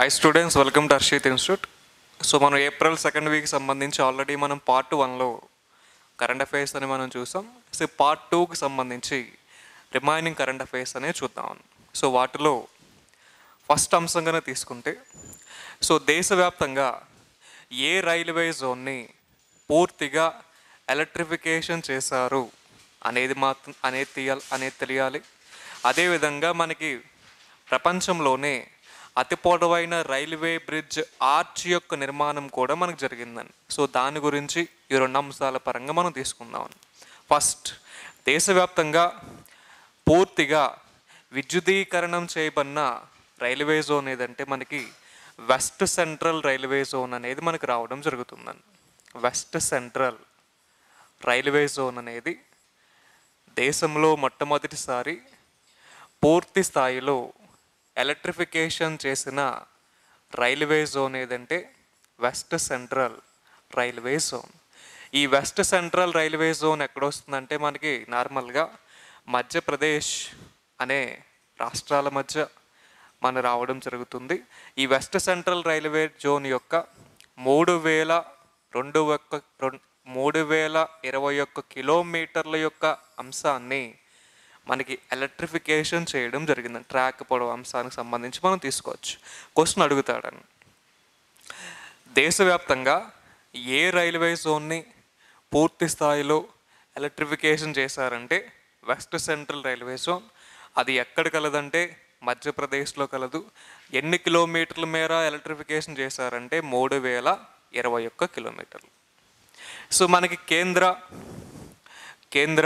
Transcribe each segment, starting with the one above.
high students welcome to Harshit institute so మనం April second week సంబంధించి already మనం part వన్లో కరెంట్ అఫైర్స్ అని మనం చూసాం సో పార్ట్ టూకి సంబంధించి రిమైనింగ్ కరెంట్ అఫైర్స్ అనేది చూద్దాం సో వాటిలో ఫస్ట్ అంశంగానే తీసుకుంటే సో దేశవ్యాప్తంగా ఏ రైల్వే జోన్ని పూర్తిగా ఎలక్ట్రిఫికేషన్ చేశారు అనేది మాత్రం అనేది తీయాలి అనేది తెలియాలి అదేవిధంగా మనకి ప్రపంచంలోనే అతి పొడవైన రైల్వే బ్రిడ్జ్ ఆర్చ్ యొక్క నిర్మాణం కూడా మనకు జరిగిందని సో దాని గురించి ఈ రెండు అంశాల పరంగా మనం తీసుకుందాం ఫస్ట్ దేశవ్యాప్తంగా పూర్తిగా విద్యుదీకరణం చేయబడిన రైల్వే జోన్ ఏదంటే మనకి వెస్ట్ సెంట్రల్ రైల్వే జోన్ అనేది మనకి రావడం జరుగుతుందండి వెస్ట్ సెంట్రల్ రైల్వే జోన్ అనేది దేశంలో మొట్టమొదటిసారి పూర్తి స్థాయిలో ఎలక్ట్రిఫికేషన్ చేసిన రైల్వే జోన్ ఏదంటే వెస్ట్ సెంట్రల్ రైల్వే జోన్ ఈ వెస్ట్ సెంట్రల్ రైల్వే జోన్ ఎక్కడ వస్తుందంటే మనకి నార్మల్గా మధ్యప్రదేశ్ అనే రాష్ట్రాల మధ్య మన రావడం జరుగుతుంది ఈ వెస్ట్ సెంట్రల్ రైల్వే జోన్ యొక్క మూడు వేల రెండు ఒక్క రెండు మూడు వేల ఇరవై ఒక్క కిలోమీటర్ల యొక్క అంశాన్ని మనకి ఎలక్ట్రిఫికేషన్ చేయడం జరిగింది ట్రాక్ పొడవు అంశానికి సంబంధించి మనం తీసుకోవచ్చు క్వశ్చన్ అడుగుతాడని దేశవ్యాప్తంగా ఏ రైల్వే జోన్ని పూర్తి స్థాయిలో ఎలక్ట్రిఫికేషన్ చేశారంటే వెస్ట్ సెంట్రల్ రైల్వే జోన్ అది ఎక్కడ కలదంటే మధ్యప్రదేశ్లో కలదు ఎన్ని కిలోమీటర్ల మేర ఎలక్ట్రిఫికేషన్ చేశారంటే మూడు వేల ఇరవై ఒక్క కిలోమీటర్లు సో మనకి కేంద్ర కేంద్ర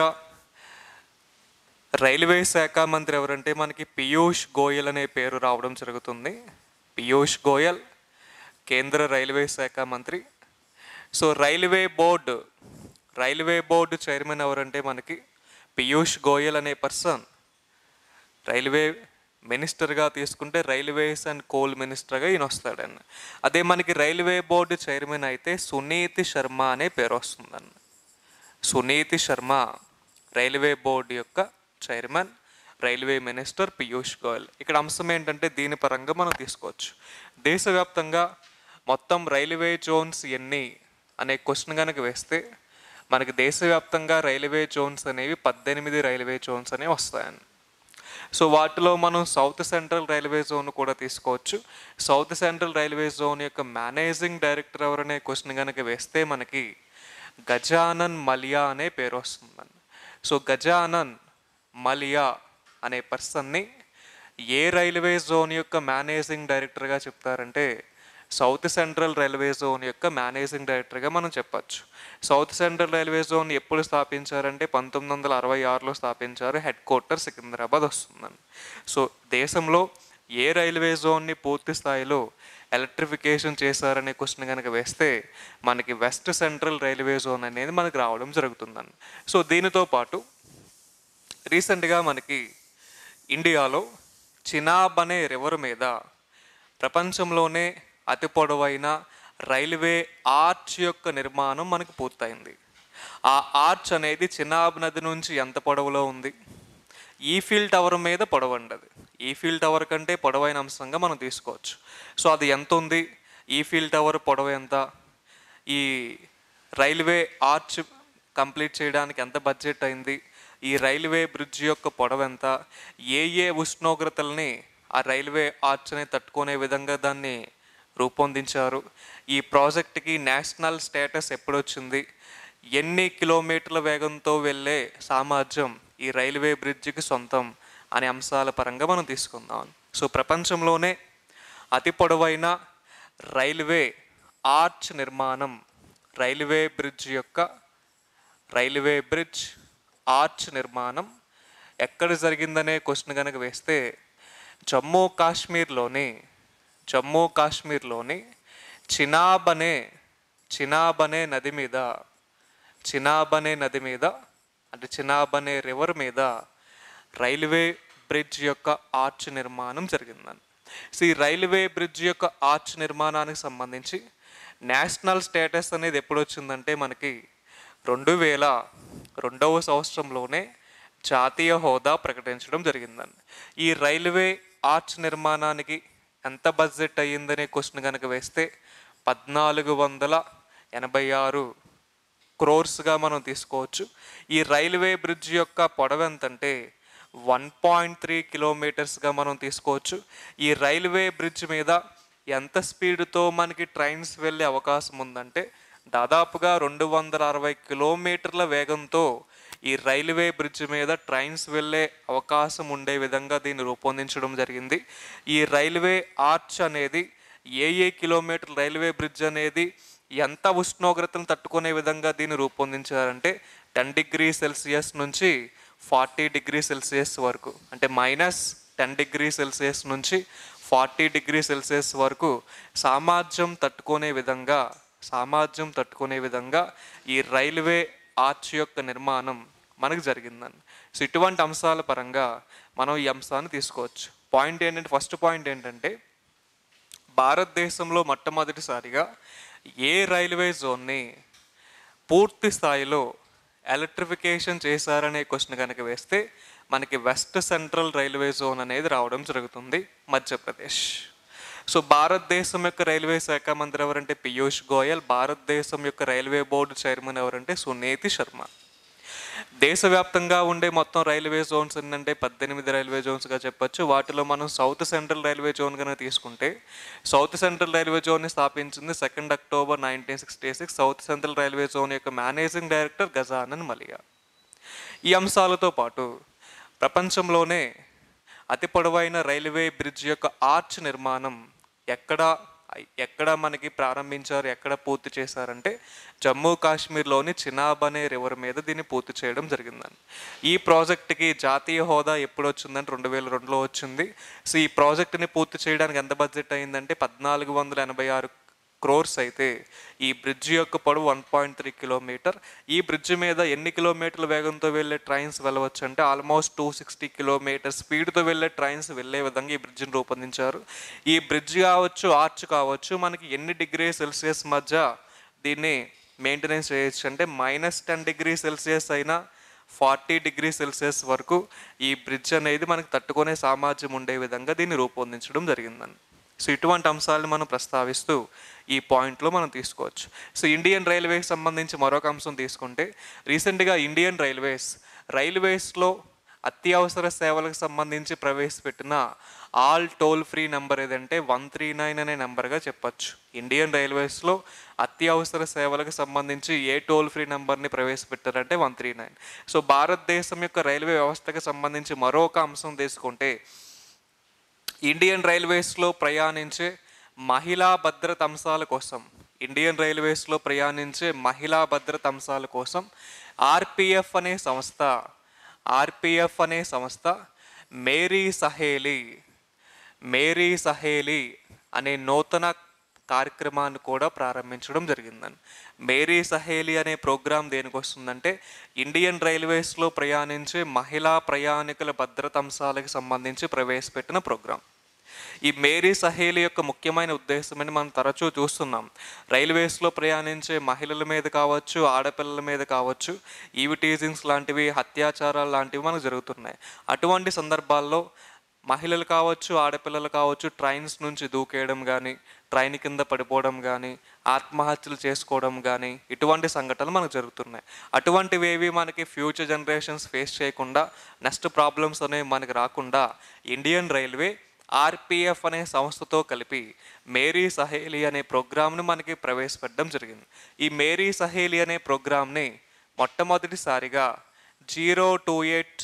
రైల్వే శాఖ మంత్రి ఎవరంటే మనకి పీయూష్ గోయల్ అనే పేరు రావడం జరుగుతుంది పీయూష్ గోయల్ కేంద్ర రైల్వే శాఖ మంత్రి so railway board railway board chairman ఎవరంటే మనకి పీయూష్ గోయల్ అనే పర్సన్ రైల్వే మినిస్టర్గా తీసుకుంటే రైల్వేస్ అండ్ కోల్ మినిస్టర్గా ఈయన వస్తాడన్న అదే మనకి రైల్వే బోర్డు చైర్మన్ అయితే సునీతి శర్మ అనే పేరు వస్తుందన్న సునీతి శర్మ రైల్వే బోర్డు యొక్క chairman railway minister Piyush Goyal ఇక్కడ అంశం ఏంటంటే దీని పరంగా మనం తీసుకోవచ్చు దేశవ్యాప్తంగా మొత్తం రైల్వే జోన్స్ ఎన్ని అనే క్వశ్చన్ కనుక వేస్తే మనకి దేశవ్యాప్తంగా రైల్వే జోన్స్ అనేవి పద్దెనిమిది రైల్వే జోన్స్ అనేవి వస్తాయని సో వాటిలో మనం సౌత్ సెంట్రల్ రైల్వే జోన్ కూడా తీసుకోవచ్చు సౌత్ సెంట్రల్ రైల్వే జోన్ యొక్క మేనేజింగ్ డైరెక్టర్ ఎవరనే క్వశ్చన్ కనుక వేస్తే మనకి గజానన్ మలియా అనే పేరు వస్తుందండి సో గజానన్ మలియా అనే పర్సన్ని ఏ రైల్వే జోన్ యొక్క మేనేజింగ్ డైరెక్టర్గా చెప్తారంటే సౌత్ సెంట్రల్ రైల్వే జోన్ యొక్క మేనేజింగ్ డైరెక్టర్గా మనం చెప్పచ్చు సౌత్ సెంట్రల్ రైల్వే జోన్ ఎప్పుడు స్థాపించారంటే పంతొమ్మిది వందల అరవై ఆరులో స్థాపించారు హెడ్ క్వార్టర్ సికింద్రాబాద్ వస్తుందండి సో దేశంలో ఏ రైల్వే జోన్ని పూర్తి స్థాయిలో ఎలక్ట్రిఫికేషన్ చేశారనే క్వశ్చన్ కనుక వేస్తే మనకి వెస్ట్ సెంట్రల్ రైల్వే జోన్ అనేది మనకి రావడం జరుగుతుందండి సో దీనితో పాటు రీసెంట్గా మనకి ఇండియాలో చినాబ్ అనే రివర్ మీద ప్రపంచంలోనే అతి పొడవైన రైల్వే ఆర్చ్ యొక్క నిర్మాణం మనకు పూర్తయింది ఆ ఆర్చ్ అనేది చినాబ్ నది నుంచి ఎంత పొడవులో ఉంది ఈఫిల్ టవర్ మీద పొడవండది ఈఫిల్ టవర్ కంటే పొడవైన అంశంగా మనం తీసుకోవచ్చు సో అది ఎంత ఉంది ఈఫిల్ టవర్ పొడవు ఎంత ఈ రైల్వే ఆర్చ్ కంప్లీట్ చేయడానికి ఎంత బడ్జెట్ అయింది ఈ రైల్వే బ్రిడ్జ్ యొక్క పొడవు ఎంత ఏ ఏ ఉష్ణోగ్రతల్ని ఆ రైల్వే ఆర్చ్ని తట్టుకునే విధంగా దాన్ని రూపొందించారు ఈ ప్రాజెక్ట్కి నేషనల్ స్టేటస్ ఎప్పుడు వచ్చింది ఎన్ని కిలోమీటర్ల వేగంతో వెళ్ళే సామర్థ్యం ఈ రైల్వే బ్రిడ్జికి సొంతం అనే అంశాల పరంగా మనం తీసుకుందాం సో ప్రపంచంలోనే అతి పొడవైన రైల్వే ఆర్చ్ నిర్మాణం రైల్వే బ్రిడ్జ్ యొక్క రైల్వే బ్రిడ్జ్ ఆర్చ్ నిర్మాణం ఎక్కడ జరిగిందనే క్వశ్చన్ కనుక వేస్తే జమ్మూ కాశ్మీర్లోని జమ్మూ కాశ్మీర్లోని చినాబ్ అనే చినాబ్ అనే నది మీద చినాబ్ అనే నది మీద అంటే చినాబ్ అనే రివర్ మీద రైల్వే బ్రిడ్జ్ యొక్క ఆర్చ్ నిర్మాణం జరిగిందని సో ఈ రైల్వే బ్రిడ్జ్ యొక్క ఆర్చ్ నిర్మాణానికి సంబంధించి నేషనల్ స్టేటస్ అనేది ఎప్పుడు వచ్చిందంటే మనకి రెండు వేల రెండవ సంవత్సరంలోనే జాతీయ హోదా ప్రకటించడం జరిగిందండి ఈ రైల్వే ఆర్చ్ నిర్మాణానికి ఎంత బడ్జెట్ అయ్యిందనే క్వశ్చన్ కనుక వేస్తే పద్నాలుగు వందల ఎనభై ఆరు క్రోర్స్గా మనం తీసుకోవచ్చు ఈ రైల్వే బ్రిడ్జ్ యొక్క పొడవు ఎంతంటే వన్ పాయింట్ త్రీ కిలోమీటర్స్గా మనం తీసుకోవచ్చు ఈ రైల్వే బ్రిడ్జ్ మీద ఎంత స్పీడ్తో మనకి ట్రైన్స్ వెళ్ళే అవకాశం ఉందంటే దాదాపుగా రెండు వందల అరవై కిలోమీటర్ల వేగంతో ఈ రైల్వే బ్రిడ్జ్ మీద ట్రైన్స్ వెళ్ళే అవకాశం ఉండే విధంగా దీన్ని రూపొందించడం జరిగింది ఈ రైల్వే ఆర్చ్ అనేది ఏ ఏ కిలోమీటర్ రైల్వే బ్రిడ్జ్ అనేది ఎంత ఉష్ణోగ్రతను తట్టుకునే విధంగా దీన్ని రూపొందించారంటే టెన్ డిగ్రీ సెల్సియస్ నుంచి ఫార్టీ డిగ్రీ సెల్సియస్ వరకు అంటే మైనస్ టెన్ డిగ్రీ సెల్సియస్ నుంచి ఫార్టీ డిగ్రీ సెల్సియస్ వరకు సామర్థ్యం తట్టుకునే విధంగా సామర్థ్యం తట్టుకునే విధంగా ఈ రైల్వే ఆర్చ్ యొక్క నిర్మాణం మనకు జరిగిందండి సో ఇటువంటి అంశాల పరంగా మనం ఈ అంశాన్ని తీసుకోవచ్చు పాయింట్ ఏంటంటే ఫస్ట్ పాయింట్ ఏంటంటే భారతదేశంలో మొట్టమొదటిసారిగా ఏ రైల్వే జోన్ని పూర్తి స్థాయిలో ఎలక్ట్రిఫికేషన్ చేశారనే క్వశ్చన్ కనుక వేస్తే మనకి వెస్ట్ సెంట్రల్ రైల్వే జోన్ అనేది రావడం జరుగుతుంది మధ్యప్రదేశ్ సో భారతదేశం యొక్క రైల్వే శాఖ మంత్రి ఎవరంటే పీయూష్ గోయల్ భారతదేశం యొక్క రైల్వే బోర్డు చైర్మన్ ఎవరంటే సునీతి శర్మ దేశవ్యాప్తంగా ఉండే మొత్తం రైల్వే జోన్స్ ఏంటంటే పద్దెనిమిది రైల్వే జోన్స్గా చెప్పొచ్చు వాటిలో మనం సౌత్ సెంట్రల్ రైల్వే జోన్ కనుక తీసుకుంటే సౌత్ సెంట్రల్ రైల్వే జోన్ని స్థాపించింది second October nineteen sixty six south central railway zone యొక్క మేనేజింగ్ డైరెక్టర్ గజానన్ మలియా ఈ అంశాలతో పాటు ప్రపంచంలోనే అతి పొడవైన రైల్వే బ్రిడ్జ్ యొక్క ఆర్చ్ నిర్మాణం ఎక్కడ ఎక్కడ మనకి ప్రారంభించారు ఎక్కడ పూర్తి చేశారంటే జమ్మూ కాశ్మీర్లోని చినాబ్ అనే రివర్ మీద దీన్ని పూర్తి చేయడం జరిగిందండి ఈ ప్రాజెక్ట్కి జాతీయ హోదా ఎప్పుడు వచ్చిందంటే రెండు వేల రెండులో వచ్చింది సో ఈ ప్రాజెక్ట్ని పూర్తి చేయడానికి ఎంత బడ్జెట్ అయిందంటే పద్నాలుగు వందల ఎనభై ఆరు క్రోర్స్ అయితే ఈ బ్రిడ్జ్ యొక్క పొడవు వన్ పాయింట్ త్రీ కిలోమీటర్ ఈ బ్రిడ్జ్ మీద ఎన్ని కిలోమీటర్ల వేగంతో వెళ్ళే ట్రైన్స్ వెళ్ళవచ్చు అంటే ఆల్మోస్ట్ టూ సిక్స్టీ కిలోమీటర్ స్పీడ్తో వెళ్ళే ట్రైన్స్ వెళ్ళే విధంగా ఈ బ్రిడ్జ్ని రూపొందించారు ఈ బ్రిడ్జ్ కావచ్చు ఆర్చ్ కావచ్చు మనకి ఎన్ని డిగ్రీ సెల్సియస్ మధ్య దీన్ని మెయింటెనెన్స్ చేయొచ్చు అంటే మైనస్ టెన్ డిగ్రీ సెల్సియస్ అయినా ఫార్టీ డిగ్రీ సెల్సియస్ వరకు ఈ బ్రిడ్జ్ అనేది మనకి తట్టుకునే సామర్థ్యం ఉండే విధంగా దీన్ని రూపొందించడం జరిగిందండి సో ఇటువంటి అంశాలను మనం ప్రస్తావిస్తూ ఈ పాయింట్లో మనం తీసుకోవచ్చు సో ఇండియన్ రైల్వేకి సంబంధించి మరొక అంశం తీసుకుంటే రీసెంట్గా ఇండియన్ రైల్వేస్ రైల్వేస్లో అత్యవసర సేవలకు సంబంధించి ప్రవేశపెట్టిన ఆల్ టోల్ ఫ్రీ నెంబర్ ఏదంటే వన్ త్రీ నైన్ అనే నెంబర్గా చెప్పొచ్చు ఇండియన్ రైల్వేస్లో అత్యవసర సేవలకు సంబంధించి ఏ టోల్ ఫ్రీ నెంబర్ని ప్రవేశపెట్టారంటే వన్ త్రీ నైన్ సో భారతదేశం యొక్క రైల్వే వ్యవస్థకు సంబంధించి మరొక అంశం తీసుకుంటే ఇండియన్ రైల్వేస్లో ప్రయాణించే మహిళా భద్రత అంశాల కోసం ఇండియన్ రైల్వేస్లో ప్రయాణించే మహిళా భద్రత అంశాల కోసం ఆర్పిఎఫ్ అనే సంస్థ ఆర్పిఎఫ్ అనే సంస్థ మేరీ సహేలి మేరీ సహేలి అనే నూతన కార్యక్రమాన్ని కూడా ప్రారంభించడం జరిగిందని మేరీ సహేలి అనే ప్రోగ్రాం దేనికి వస్తుందంటే ఇండియన్ రైల్వేస్లో ప్రయాణించే మహిళా ప్రయాణికుల భద్రత అంశాలకు సంబంధించి ప్రవేశపెట్టిన ప్రోగ్రాం ఈ మేరీ సహేలి యొక్క ముఖ్యమైన ఉద్దేశమని మనం తరచూ చూస్తున్నాం రైల్వేస్లో ప్రయాణించే మహిళల మీద కావచ్చు ఆడపిల్లల మీద కావచ్చు ఈవి టీజింగ్స్ లాంటివి అత్యాచారాలు లాంటివి మనకు జరుగుతున్నాయి అటువంటి సందర్భాల్లో మహిళలు కావచ్చు ఆడపిల్లలు కావచ్చు ట్రైన్స్ నుంచి దూకేయడం కానీ ట్రైన్ కింద పడిపోవడం కానీ ఆత్మహత్యలు చేసుకోవడం కానీ ఇటువంటి సంఘటనలు మనకు జరుగుతున్నాయి అటువంటివి ఏవి మనకి ఫ్యూచర్ జనరేషన్స్ ఫేస్ చేయకుండా నెక్స్ట్ ప్రాబ్లమ్స్ అనేవి మనకి రాకుండా ఇండియన్ రైల్వే ఆర్పిఎఫ్ అనే సంస్థతో కలిపి మేరీ సహేలి అనే ప్రోగ్రామ్ను మనకి ప్రవేశపెట్టడం జరిగింది ఈ మేరీ సహేలి అనే ప్రోగ్రామ్ని మొట్టమొదటిసారిగా zero two eight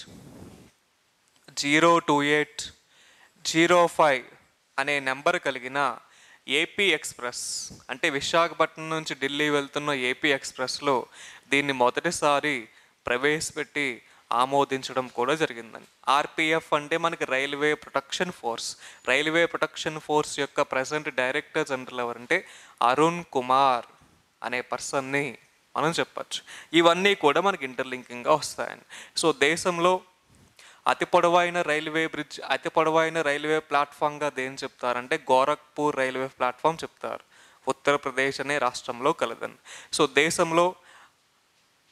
zero two eight zero five అనే నెంబర్ కలిగిన ఏపీ ఎక్స్ప్రెస్ అంటే విశాఖపట్నం నుంచి ఢిల్లీ వెళ్తున్న ఏపీ ఎక్స్ప్రెస్లో దీన్ని మొదటిసారి ప్రవేశపెట్టి ఆమోదించడం కూడా జరిగిందని ఆర్పిఎఫ్ అంటే మనకి railway protection force railway protection force యొక్క ప్రజెంట్ డైరెక్టర్ జనరల్ ఎవరంటే అరుణ్ కుమార్ అనే పర్సన్ని మనం చెప్పచ్చు ఇవన్నీ కూడా మనకి ఇంటర్లింకింగ్గా వస్తాయని సో దేశంలో అతి పొడవైన రైల్వే బ్రిడ్జ్ అతి పొడవైన రైల్వే ప్లాట్ఫామ్గా దేని చెప్తారంటే గోరఖ్పూర్ రైల్వే ప్లాట్ఫామ్ చెప్తారు ఉత్తరప్రదేశ్ అనే రాష్ట్రంలో కలదని సో దేశంలో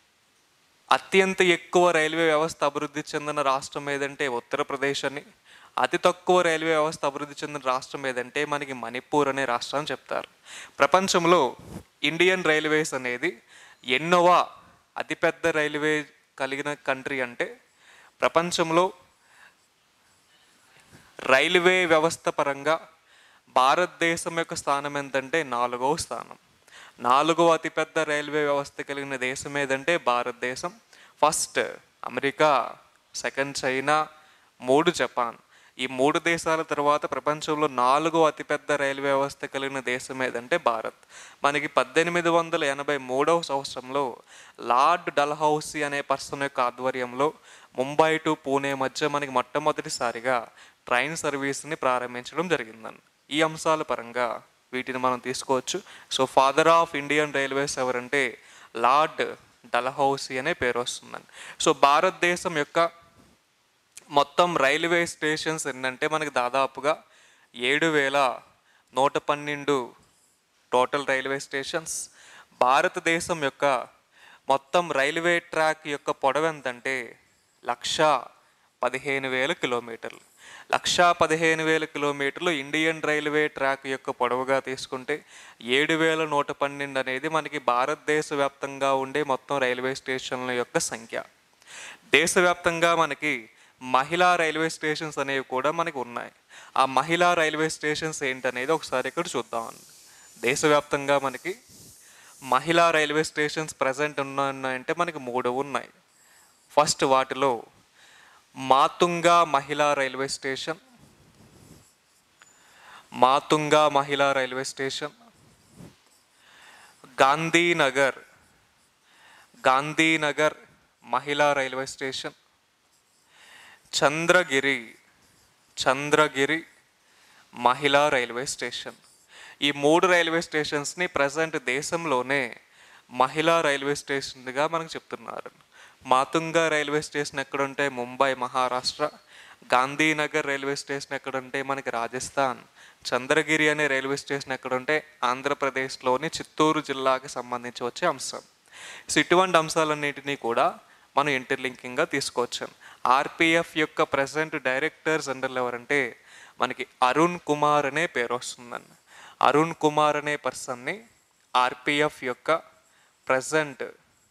అత్యంత ఎక్కువ రైల్వే వ్యవస్థ అభివృద్ధి చెందిన రాష్ట్రం ఏదంటే ఉత్తరప్రదేశ్ అని అతి తక్కువ రైల్వే వ్యవస్థ అభివృద్ధి చెందిన రాష్ట్రం ఏదంటే మనకి మణిపూర్ అనే రాష్ట్రం చెప్తారు ప్రపంచంలో ఇండియన్ రైల్వేస్ అనేది ఎన్నోవ అతిపెద్ద రైల్వే కలిగిన కంట్రీ అంటే ప్రపంచంలో రైల్వే వ్యవస్థ పరంగా భారతదేశం యొక్క స్థానం ఎంతంటే నాలుగవ స్థానం నాలుగవ అతిపెద్ద రైల్వే వ్యవస్థ కలిగిన దేశం ఏదంటే భారతదేశం ఫస్ట్ అమెరికా సెకండ్ చైనా మూడు జపాన్ ఈ మూడు దేశాల తర్వాత ప్రపంచంలో నాలుగో అతిపెద్ద రైల్వే వ్యవస్థ కలిగిన దేశం ఏదంటే భారత్ మనకి పద్దెనిమిది వందల ఎనభై మూడవ సంవత్సరంలో లార్డ్ డల్హౌసీ అనే పర్సన్ యొక్క ఆధ్వర్యంలో ముంబై టు పూణే మధ్య మనకి మొట్టమొదటిసారిగా ట్రైన్ సర్వీస్ని ప్రారంభించడం జరిగిందని ఈ అంశాల పరంగా వీటిని మనం తీసుకోవచ్చు so father of Indian railways ఎవరంటే లార్డ్ డల్హౌసీ అనే పేరు వస్తుందండి సో భారతదేశం యొక్క మొత్తం రైల్వే స్టేషన్స్ ఎన్నంటే మనకి దాదాపుగా ఏడు వేల నూట పన్నెండు టోటల్ రైల్వే స్టేషన్స్ భారతదేశం యొక్క మొత్తం రైల్వే ట్రాక్ యొక్క పొడవు ఎంతంటే లక్ష పదిహేను వేల కిలోమీటర్లు లక్షా పదిహేను వేల కిలోమీటర్లు ఇండియన్ రైల్వే ట్రాక్ యొక్క పొడవుగా తీసుకుంటే ఏడు వేల నూట పన్నెండు అనేది మనకి భారతదేశ వ్యాప్తంగా ఉండే మొత్తం రైల్వే స్టేషన్ల యొక్క సంఖ్య దేశవ్యాప్తంగా మనకి మహిళా రైల్వే స్టేషన్స్ అనేవి కూడా మనకి ఉన్నాయి ఆ మహిళా రైల్వే స్టేషన్స్ ఏంటనేది ఒకసారి ఇక్కడ చూద్దామండి దేశవ్యాప్తంగా మనకి మహిళా రైల్వే స్టేషన్స్ ప్రజెంట్ ఉన్నాయంటే మనకి మూడు ఉన్నాయి ఫస్ట్ వాటిలో మాతుంగా మహిళా రైల్వే స్టేషన్ మాతుంగా మహిళా రైల్వే స్టేషన్ గాంధీనగర్ గాంధీనగర్ మహిళా రైల్వే స్టేషన్ చంద్రగిరి చంద్రగిరి మహిళా రైల్వే స్టేషన్ ఈ మూడు రైల్వే స్టేషన్స్ని ప్రజెంట్ దేశంలోనే మహిళా రైల్వే స్టేషన్గా మనకు చెప్తున్నారు మాతుంగా రైల్వే స్టేషన్ ఎక్కడుంటే ముంబై మహారాష్ట్ర గాంధీనగర్ రైల్వే స్టేషన్ ఎక్కడుంటే మనకి రాజస్థాన్ చంద్రగిరి అనే రైల్వే స్టేషన్ ఎక్కడుంటే ఆంధ్రప్రదేశ్లోని చిత్తూరు జిల్లాకి సంబంధించి వచ్చే అంశం సో ఇటువంటి అంశాలన్నింటినీ కూడా మనం ఇంటర్లింకింగ్గా తీసుకోవచ్చు ఆర్పిఎఫ్ యొక్క ప్రజెంట్ డైరెక్టర్ జనరల్ ఎవరంటే మనకి అరుణ్ కుమార్ అనే పేరు వస్తుందండి అరుణ్ కుమార్ అనే పర్సన్ని ఆర్పిఎఫ్ యొక్క ప్రజెంట్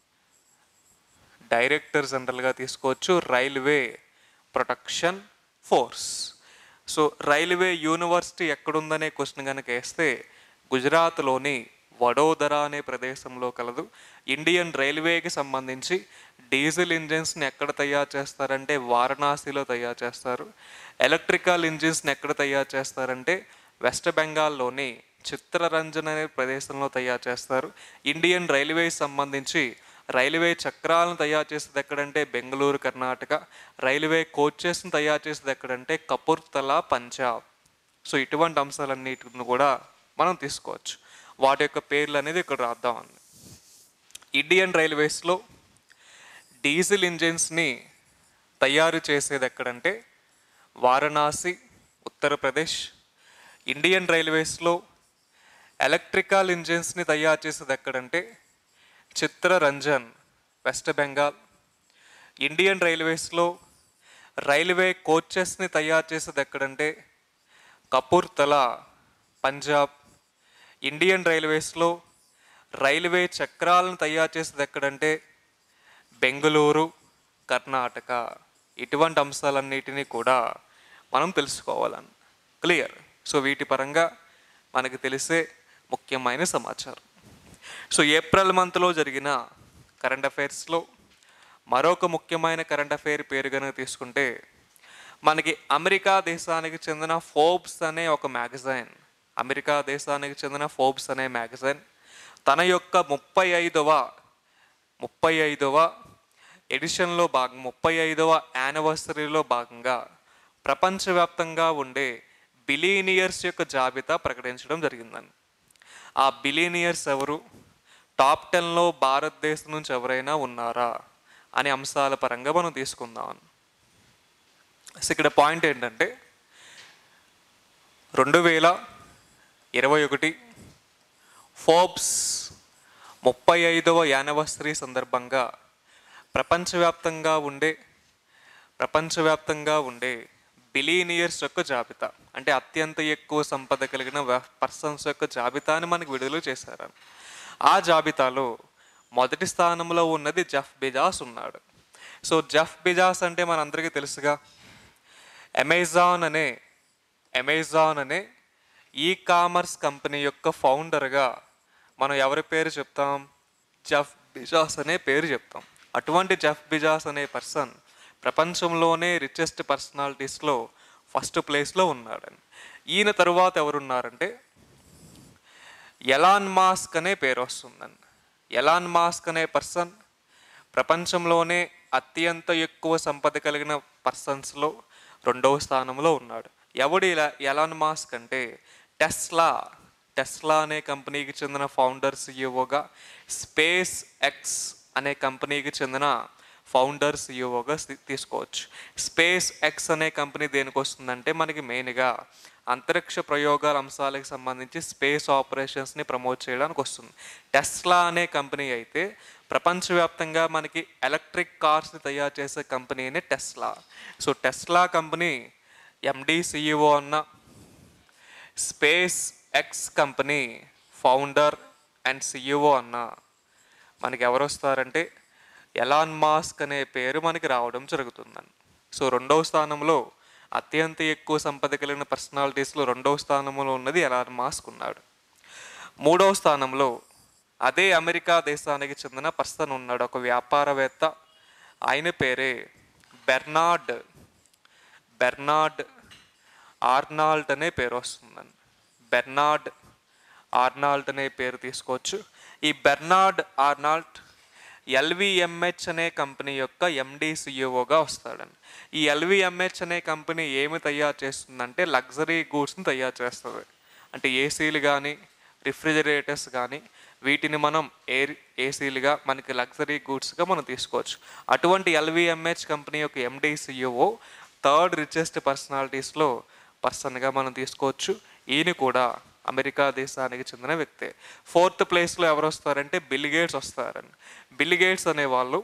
డైరెక్టర్ జనరల్గా తీసుకోవచ్చు railway protection force so railway university ఎక్కడుందనే క్వశ్చన్ కనుక వేస్తే గుజరాత్లోని వడోదర అనే ప్రదేశంలో కలదు ఇండియన్ రైల్వేకి సంబంధించి డీజిల్ ఇంజిన్స్ని ఎక్కడ తయారు చేస్తారంటే వారణాసిలో తయారు చేస్తారు ఎలక్ట్రికల్ ఇంజిన్స్ని ఎక్కడ తయారు చేస్తారంటే వెస్ట్ బెంగాల్లోని చిత్రరంజన్ అనే ప్రదేశంలో తయారు చేస్తారు ఇండియన్ రైల్వేకి సంబంధించి రైల్వే చక్రాలను తయారు చేసేది ఎక్కడంటే బెంగళూరు కర్ణాటక రైల్వే కోచెస్ని తయారు చేసేది ఎక్కడంటే కపూర్తలా పంజాబ్ సో ఇటువంటి అంశాలన్నిటిని కూడా మనం తీసుకోవచ్చు వాటి యొక్క పేర్లు అనేది ఇక్కడ రాద్దామండి ఇండియన్ రైల్వేస్లో డీజిల్ ఇంజిన్స్ని తయారు చేసేది ఎక్కడంటే వారణాసి ఉత్తరప్రదేశ్ ఇండియన్ రైల్వేస్లో ఎలక్ట్రికల్ ఇంజిన్స్ని తయారు చేసేది ఎక్కడంటే చిత్రరంజన్ వెస్ట్ బెంగాల్ ఇండియన్ రైల్వేస్లో రైల్వే కోచెస్ని తయారు చేసేది ఎక్కడంటే కపూర్తలా పంజాబ్ ఇండియన్ రైల్వేస్లో రైల్వే చక్రాలను తయారు చేసేది ఎక్కడంటే బెంగళూరు కర్ణాటక ఇటువంటి అంశాలన్నిటినీ కూడా మనం తెలుసుకోవాలని క్లియర్ సో వీటి పరంగా మనకి తెలిసే ముఖ్యమైన సమాచారం సో ఏప్రిల్ మంత్లో జరిగిన కరెంట్ అఫైర్స్లో మరొక ముఖ్యమైన కరెంట్ అఫైర్ పేరు కనుక తీసుకుంటే మనకి అమెరికా దేశానికి చెందిన ఫోర్బ్స్ అనే ఒక మ్యాగజైన్ అమెరికా దేశానికి చెందిన ఫోర్బ్స్ అనే మ్యాగజైన్ తన యొక్క ముప్పై ఐదవ ముప్పై ఐదవ ఎడిషన్లో భాగం ముప్పై ఐదవ యానివర్సరీలో భాగంగా ప్రపంచవ్యాప్తంగా ఉండే బిలీనియర్స్ యొక్క జాబితా ప్రకటించడం జరిగిందని ఆ బిలీనియర్స్ ఎవరు టాప్ టెన్లో భారతదేశం నుంచి ఎవరైనా ఉన్నారా అనే అంశాల పరంగా మనం తీసుకుందాం సో ఇక్కడ పాయింట్ ఏంటంటే రెండు వేల ఇరవై ఒకటి ఫోర్బ్స్ ముప్పై ఐదవ యానివర్సరీ సందర్భంగా ప్రపంచవ్యాప్తంగా ఉండే ప్రపంచవ్యాప్తంగా ఉండే బిలీనియర్స్ యొక్క జాబితా అంటే అత్యంత ఎక్కువ సంపద కలిగిన పర్సన్స్ యొక్క జాబితాని మనకు విడుదల చేశారు ఆ జాబితాలో మొదటి స్థానంలో ఉన్నది జఫ్ బిజాస్ ఉన్నాడు సో జఫ్ బిజాస్ అంటే మనందరికీ తెలుసుగా అమెజాన్ అనే అమెజాన్ అనే ఈ కామర్స్ కంపెనీ యొక్క ఫౌండర్గా మనం ఎవరి పేరు చెప్తాం జఫ్ బిజాస్ అనే పేరు చెప్తాం అటువంటి జఫ్ బిజాస్ అనే పర్సన్ ప్రపంచంలోనే రిచెస్ట్ పర్సనాలిటీస్లో ఫస్ట్ ప్లేస్లో ఉన్నాడని ఈయన తరువాత ఎవరున్నారంటే ఎలాన్ మాస్క్ అనే పేరు వస్తుందండి ఎలాన్ మాస్క్ అనే పర్సన్ ప్రపంచంలోనే అత్యంత ఎక్కువ సంపద కలిగిన పర్సన్స్లో రెండవ స్థానంలో ఉన్నాడు ఎవడు ఇలా ఎలాన్ మాస్క్ అంటే టెస్లా టెస్లా అనే కంపెనీకి చెందిన ఫౌండర్ సిఇఓగా స్పేస్ ఎక్స్ అనే కంపెనీకి చెందిన ఫౌండర్ సిఇఓగా తీసుకోవచ్చు స్పేస్ ఎక్స్ అనే కంపెనీ దేనికి వస్తుందంటే మనకి మెయిన్గా అంతరిక్ష ప్రయోగాల అంశాలకు సంబంధించి స్పేస్ ఆపరేషన్స్ని ప్రమోట్ చేయడానికి వస్తుంది టెస్లా అనే కంపెనీ అయితే ప్రపంచవ్యాప్తంగా మనకి ఎలక్ట్రిక్ కార్స్ని తయారు చేసే కంపెనీనే Tesla so Tesla company MD CEO అన్న SpaceX company founder and CEO అన్న మనకి ఎవరు వస్తారంటే ఎలాన్ మాస్క్ అనే పేరు మనకి రావడం జరుగుతుందని సో రెండవ స్థానంలో అత్యంత ఎక్కువ సంపద కలిగిన పర్సనాలిటీస్లో రెండవ స్థానంలో ఉన్నది ఎలాన్ మాస్క్ ఉన్నాడు మూడవ స్థానంలో అదే అమెరికా దేశానికి చెందిన పర్సన్ ఉన్నాడు ఒక వ్యాపారవేత్త ఆయన పేరే బెర్నార్డ్ బెర్నార్డ్ ఆర్నాల్డ్ అనే పేరు వస్తుందండి బెర్నార్డ్ ఆర్నాల్డ్ అనే పేరు తీసుకోవచ్చు ఈ బెర్నార్డ్ ఆర్నాల్డ్ ఎల్విఎంహెచ్ అనే కంపెనీ యొక్క ఎండి సిఇఓగా వస్తాడండి ఈ ఎల్విఎంహెచ్ అనే కంపెనీ ఏమి తయారు చేస్తుందంటే లగ్జరీ గూడ్స్ని తయారు చేస్తుంది అంటే ఏసీలు కానీ రిఫ్రిజిరేటర్స్ కానీ వీటిని మనం ఎయిర్ ఏసీలుగా మనకి లగ్జరీ గూడ్స్గా మనం తీసుకోవచ్చు అటువంటి ఎల్విఎంహెచ్ కంపెనీ యొక్క ఎండి సిఇఓ థర్డ్ రిచెస్ట్ పర్సనాలిటీస్లో పర్సన్గా మనం తీసుకోవచ్చు ఈయన కూడా అమెరికా దేశానికి చెందిన వ్యక్తే ఫోర్త్ ప్లేస్లో ఎవరు వస్తారంటే బిల్ గేట్స్ వస్తారండి బిల్ గేట్స్ అనేవాళ్ళు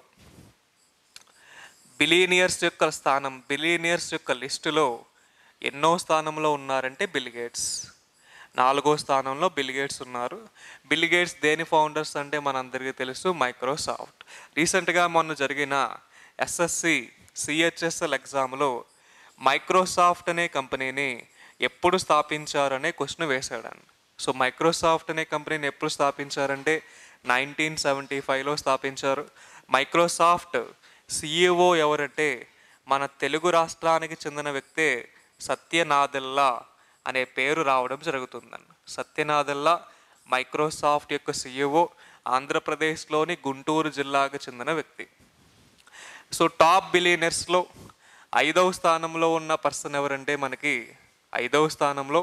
బిలీనియర్స్ యొక్క స్థానం బిలీనియర్స్ యొక్క లిస్టులో ఎన్నో స్థానంలో ఉన్నారంటే బిల్ గేట్స్ నాలుగో స్థానంలో బిల్ గేట్స్ ఉన్నారు బిల్ గేట్స్ దేని ఫౌండర్స్ అంటే మనందరికీ తెలుసు మైక్రోసాఫ్ట్ రీసెంట్గా మొన్న జరిగిన ఎస్ఎస్సి సిహెచ్ఎస్ఎల్ ఎగ్జామ్లో మైక్రోసాఫ్ట్ అనే కంపెనీని ఎప్పుడు స్థాపించారనే క్వశ్చన్ వేశాడండి సో మైక్రోసాఫ్ట్ అనే కంపెనీని ఎప్పుడు స్థాపించారంటే నైన్టీన్ సెవెంటీ ఫైవ్లో స్థాపించారు మైక్రోసాఫ్ట్ సిఇఓ ఎవరంటే మన తెలుగు రాష్ట్రానికి చెందిన వ్యక్తే సత్యనాదెల్లా అనే పేరు రావడం జరుగుతుందండి సత్యనాదెల్లా మైక్రోసాఫ్ట్ యొక్క సిఇఓ ఆంధ్రప్రదేశ్లోని గుంటూరు జిల్లాకు చెందిన వ్యక్తి సో టాప్ బిలియనర్స్లో ఐదవ స్థానంలో ఉన్న పర్సన్ ఎవరంటే మనకి ఐదవ స్థానంలో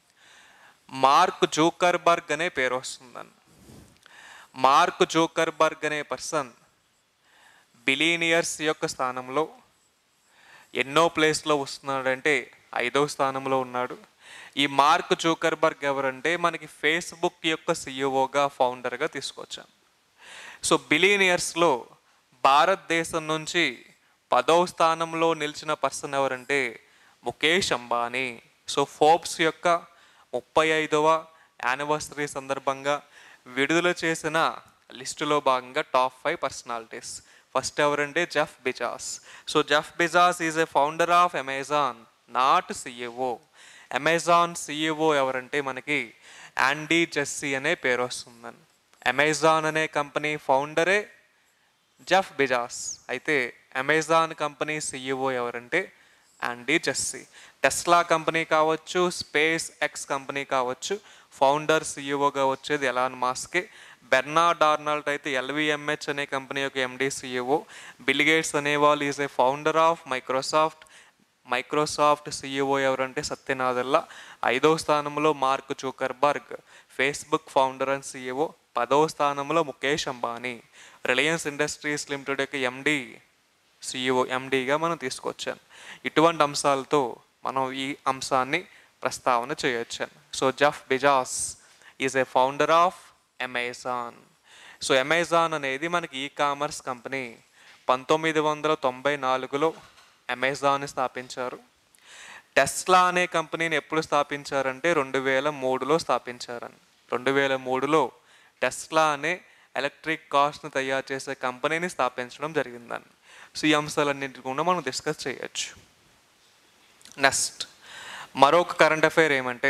మార్క్ జోకర్బర్గ్ అనే పేరు వస్తుందండి మార్క్ జోకర్బర్గ్ అనే పర్సన్ బిలీనియర్స్ యొక్క స్థానంలో ఎన్నో ప్లేస్లో వస్తున్నాడంటే ఐదవ స్థానంలో ఉన్నాడు ఈ మార్క్ జోకర్బర్గ్ ఎవరంటే మనకి ఫేస్బుక్ యొక్క సిఇఓగా ఫౌండర్గా తీసుకొచ్చాం సో బిలీనియర్స్లో భారతదేశం నుంచి పదవ స్థానంలో నిలిచిన పర్సన్ ఎవరంటే ముఖేష్ అంబానీ సో ఫోర్బ్స్ యొక్క ముప్పై ఐదవ యానివర్సరీ సందర్భంగా విడుదల చేసిన లిస్టులో భాగంగా టాప్ ఫైవ్ పర్సనాలిటీస్ ఫస్ట్ ఎవరంటే Jeff Bezos so Jeff Bezos is a founder of Amazon not CEO Amazon CEO ఎవరంటే మనకి యాండీ జెస్సీ అనే పేరు వస్తుందని అమెజాన్ అనే కంపెనీ ఫౌండరే జెఫ్ బిజాస్ అయితే అమెజాన్ కంపెనీ సిఇఓ ఎవరంటే యాండీ జెస్సీ టెస్లా కంపెనీ కావచ్చు స్పేస్ ఎక్స్ కంపెనీ కావచ్చు ఫౌండర్ సిఇఓగా వచ్చేది ఎలాన్ మాస్కే బెర్నార్డ్ ఆర్నాల్డ్ అయితే ఎల్విఎంహెచ్ అనే కంపెనీ యొక్క ఎండి సిఇఓ బిల్గేట్స్ అనేవాళ్ళు is a founder of Microsoft Microsoft CEO ఎవరంటే సత్యనాదల్లా ఐదవ స్థానంలో Mark Zuckerberg Facebook founder and CEO పదవ స్థానంలో Mukesh Ambani Reliance Industries Limited యొక్క ఎండి సిఇఓ ఎండిగా మనం తీసుకొచ్చాను ఇటువంటి అంశాలతో మనం ఈ అంశాన్ని ప్రస్తావన చేయొచ్చాను so Jeff Bezos is a founder of Amazon so Amazon అనేది మనకి ఈ కామర్స్ కంపెనీ పంతొమ్మిది వందల తొంభై నాలుగులో అమెజాన్ స్థాపించారు టెస్లా అనే కంపెనీని ఎప్పుడు స్థాపించారంటే రెండు వేల మూడులో స్థాపించారని రెండు వేల మూడులో టెస్లా అనే ఎలక్ట్రిక్ కార్స్ను తయారు చేసే కంపెనీని స్థాపించడం జరిగిందని సో ఈ అంశాలన్నింటి కూడా మనం డిస్కస్ చేయొచ్చు నెక్స్ట్ మరొక కరెంట్ అఫైర్ ఏమంటే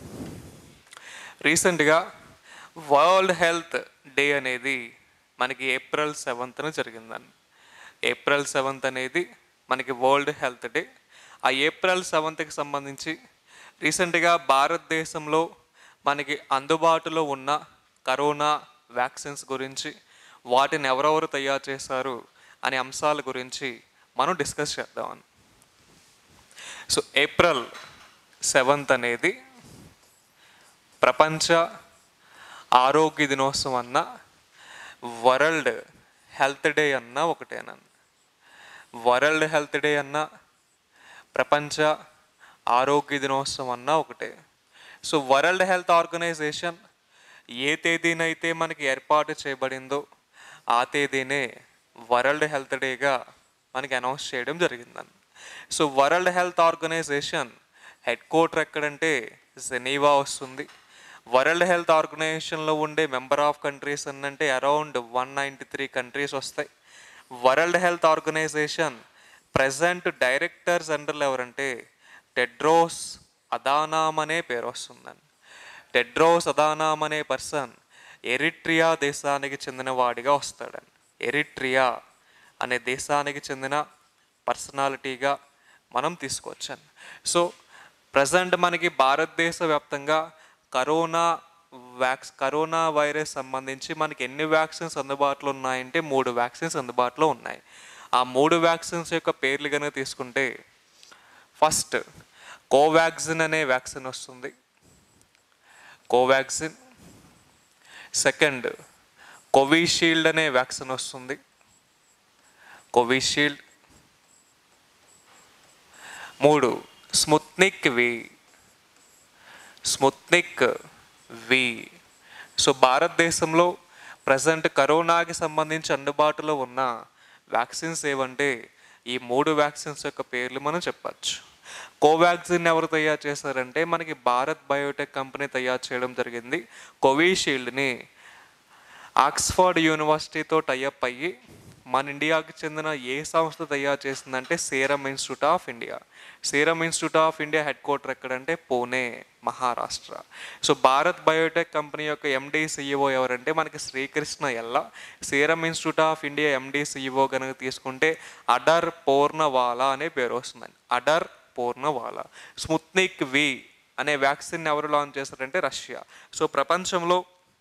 రీసెంట్గా వరల్డ్ హెల్త్ డే అనేది మనకి ఏప్రిల్ సెవెంత్న జరిగిందండి ఏప్రిల్ సెవెంత్ అనేది మనకి వరల్డ్ హెల్త్ డే ఆ ఏప్రిల్ సెవెంత్కి సంబంధించి రీసెంట్గా భారతదేశంలో మనకి అందుబాటులో ఉన్న కరోనా వ్యాక్సిన్స్ గురించి వాటిని ఎవరెవరు తయారు చేశారు అనే అంశాల గురించి మనం డిస్కస్ చేద్దామని సో ఏప్రిల్ సెవెంత్ అనేది ప్రపంచ ఆరోగ్య దినోత్సవం అన్న వరల్డ్ హెల్త్ డే అన్న ఒకటేనన్న వరల్డ్ హెల్త్ డే అన్న ప్రపంచ ఆరోగ్య దినోత్సవం అన్న ఒకటే సో వరల్డ్ హెల్త్ ఆర్గనైజేషన్ ఏ తేదీనైతే మనకి ఏర్పాటు చేయబడిందో ఆ తేదీనే వరల్డ్ హెల్త్ డేగా మనకి అనౌన్స్ చేయడం జరిగిందని so world health organisation headquarter ఎక్కడంటే జెనీవా వస్తుంది వరల్డ్ హెల్త్ ఆర్గనైజేషన్లో ఉండే మెంబర్ ఆఫ్ కంట్రీస్ అంటే around one ninety three countries వస్తాయి world health organisation present director general ఎవరంటే టెడ్రోస్ అదానామ్ అనే పేరు వస్తుందండి టెడ్రోస్ అదానామ్ అనే పర్సన్ ఎరిట్రియా దేశానికి చెందిన వాడిగా వస్తాడండి ఎరిట్రియా అనే దేశానికి చెందిన పర్సనాలిటీగా మనం తీసుకోవచ్చండి సో ప్రజెంట్ మనకి భారతదేశ వ్యాప్తంగా కరోనా వ్యాక్స్ కరోనా వైరస్ సంబంధించి మనకి ఎన్ని వ్యాక్సిన్స్ అందుబాటులో ఉన్నాయంటే మూడు వ్యాక్సిన్స్ అందుబాటులో ఉన్నాయి ఆ మూడు వ్యాక్సిన్స్ యొక్క పేర్లు కనుక తీసుకుంటే ఫస్ట్ కోవాక్సిన్ అనే వ్యాక్సిన్ వస్తుంది కోవాక్సిన్ సెకండ్ కోవిషీల్డ్ అనే వ్యాక్సిన్ వస్తుంది కోవిషీల్డ్ మూడు Sputnik V Sputnik V so భారతదేశంలో ప్రజెంట్ కరోనాకి సంబంధించి అందుబాటులో ఉన్న వ్యాక్సిన్స్ ఏవంటే ఈ మూడు వ్యాక్సిన్స్ యొక్క పేర్లు మనం చెప్పచ్చు కోవాక్సిన్ ఎవరు తయారు చేశారంటే మనకి భారత్ బయోటెక్ కంపెనీ తయారు చేయడం జరిగింది కోవిషీల్డ్ని ఆక్స్ఫర్డ్ యూనివర్సిటీతో టైఅప్ అయ్యి మన ఇండియాకి చెందిన ఏ సంస్థ తయారు చేసిందంటే Serum Institute of India Serum Institute of India headquarter ఎక్కడంటే Pune Maharashtra so Bharat Biotech company యొక్క ఎండి సిఇఓ ఎవరంటే మనకి Srikrishna Ella Serum Institute of India MD CEO కనుక తీసుకుంటే అడర్ పూర్ణవాలా అనే పేరు వస్తుందండి అడర్ పూర్ణవాలా స్ముత్నిక్ వి అనే వ్యాక్సిన్ ఎవరు లాంచ్ చేశారంటే రష్యా సో ప్రపంచంలో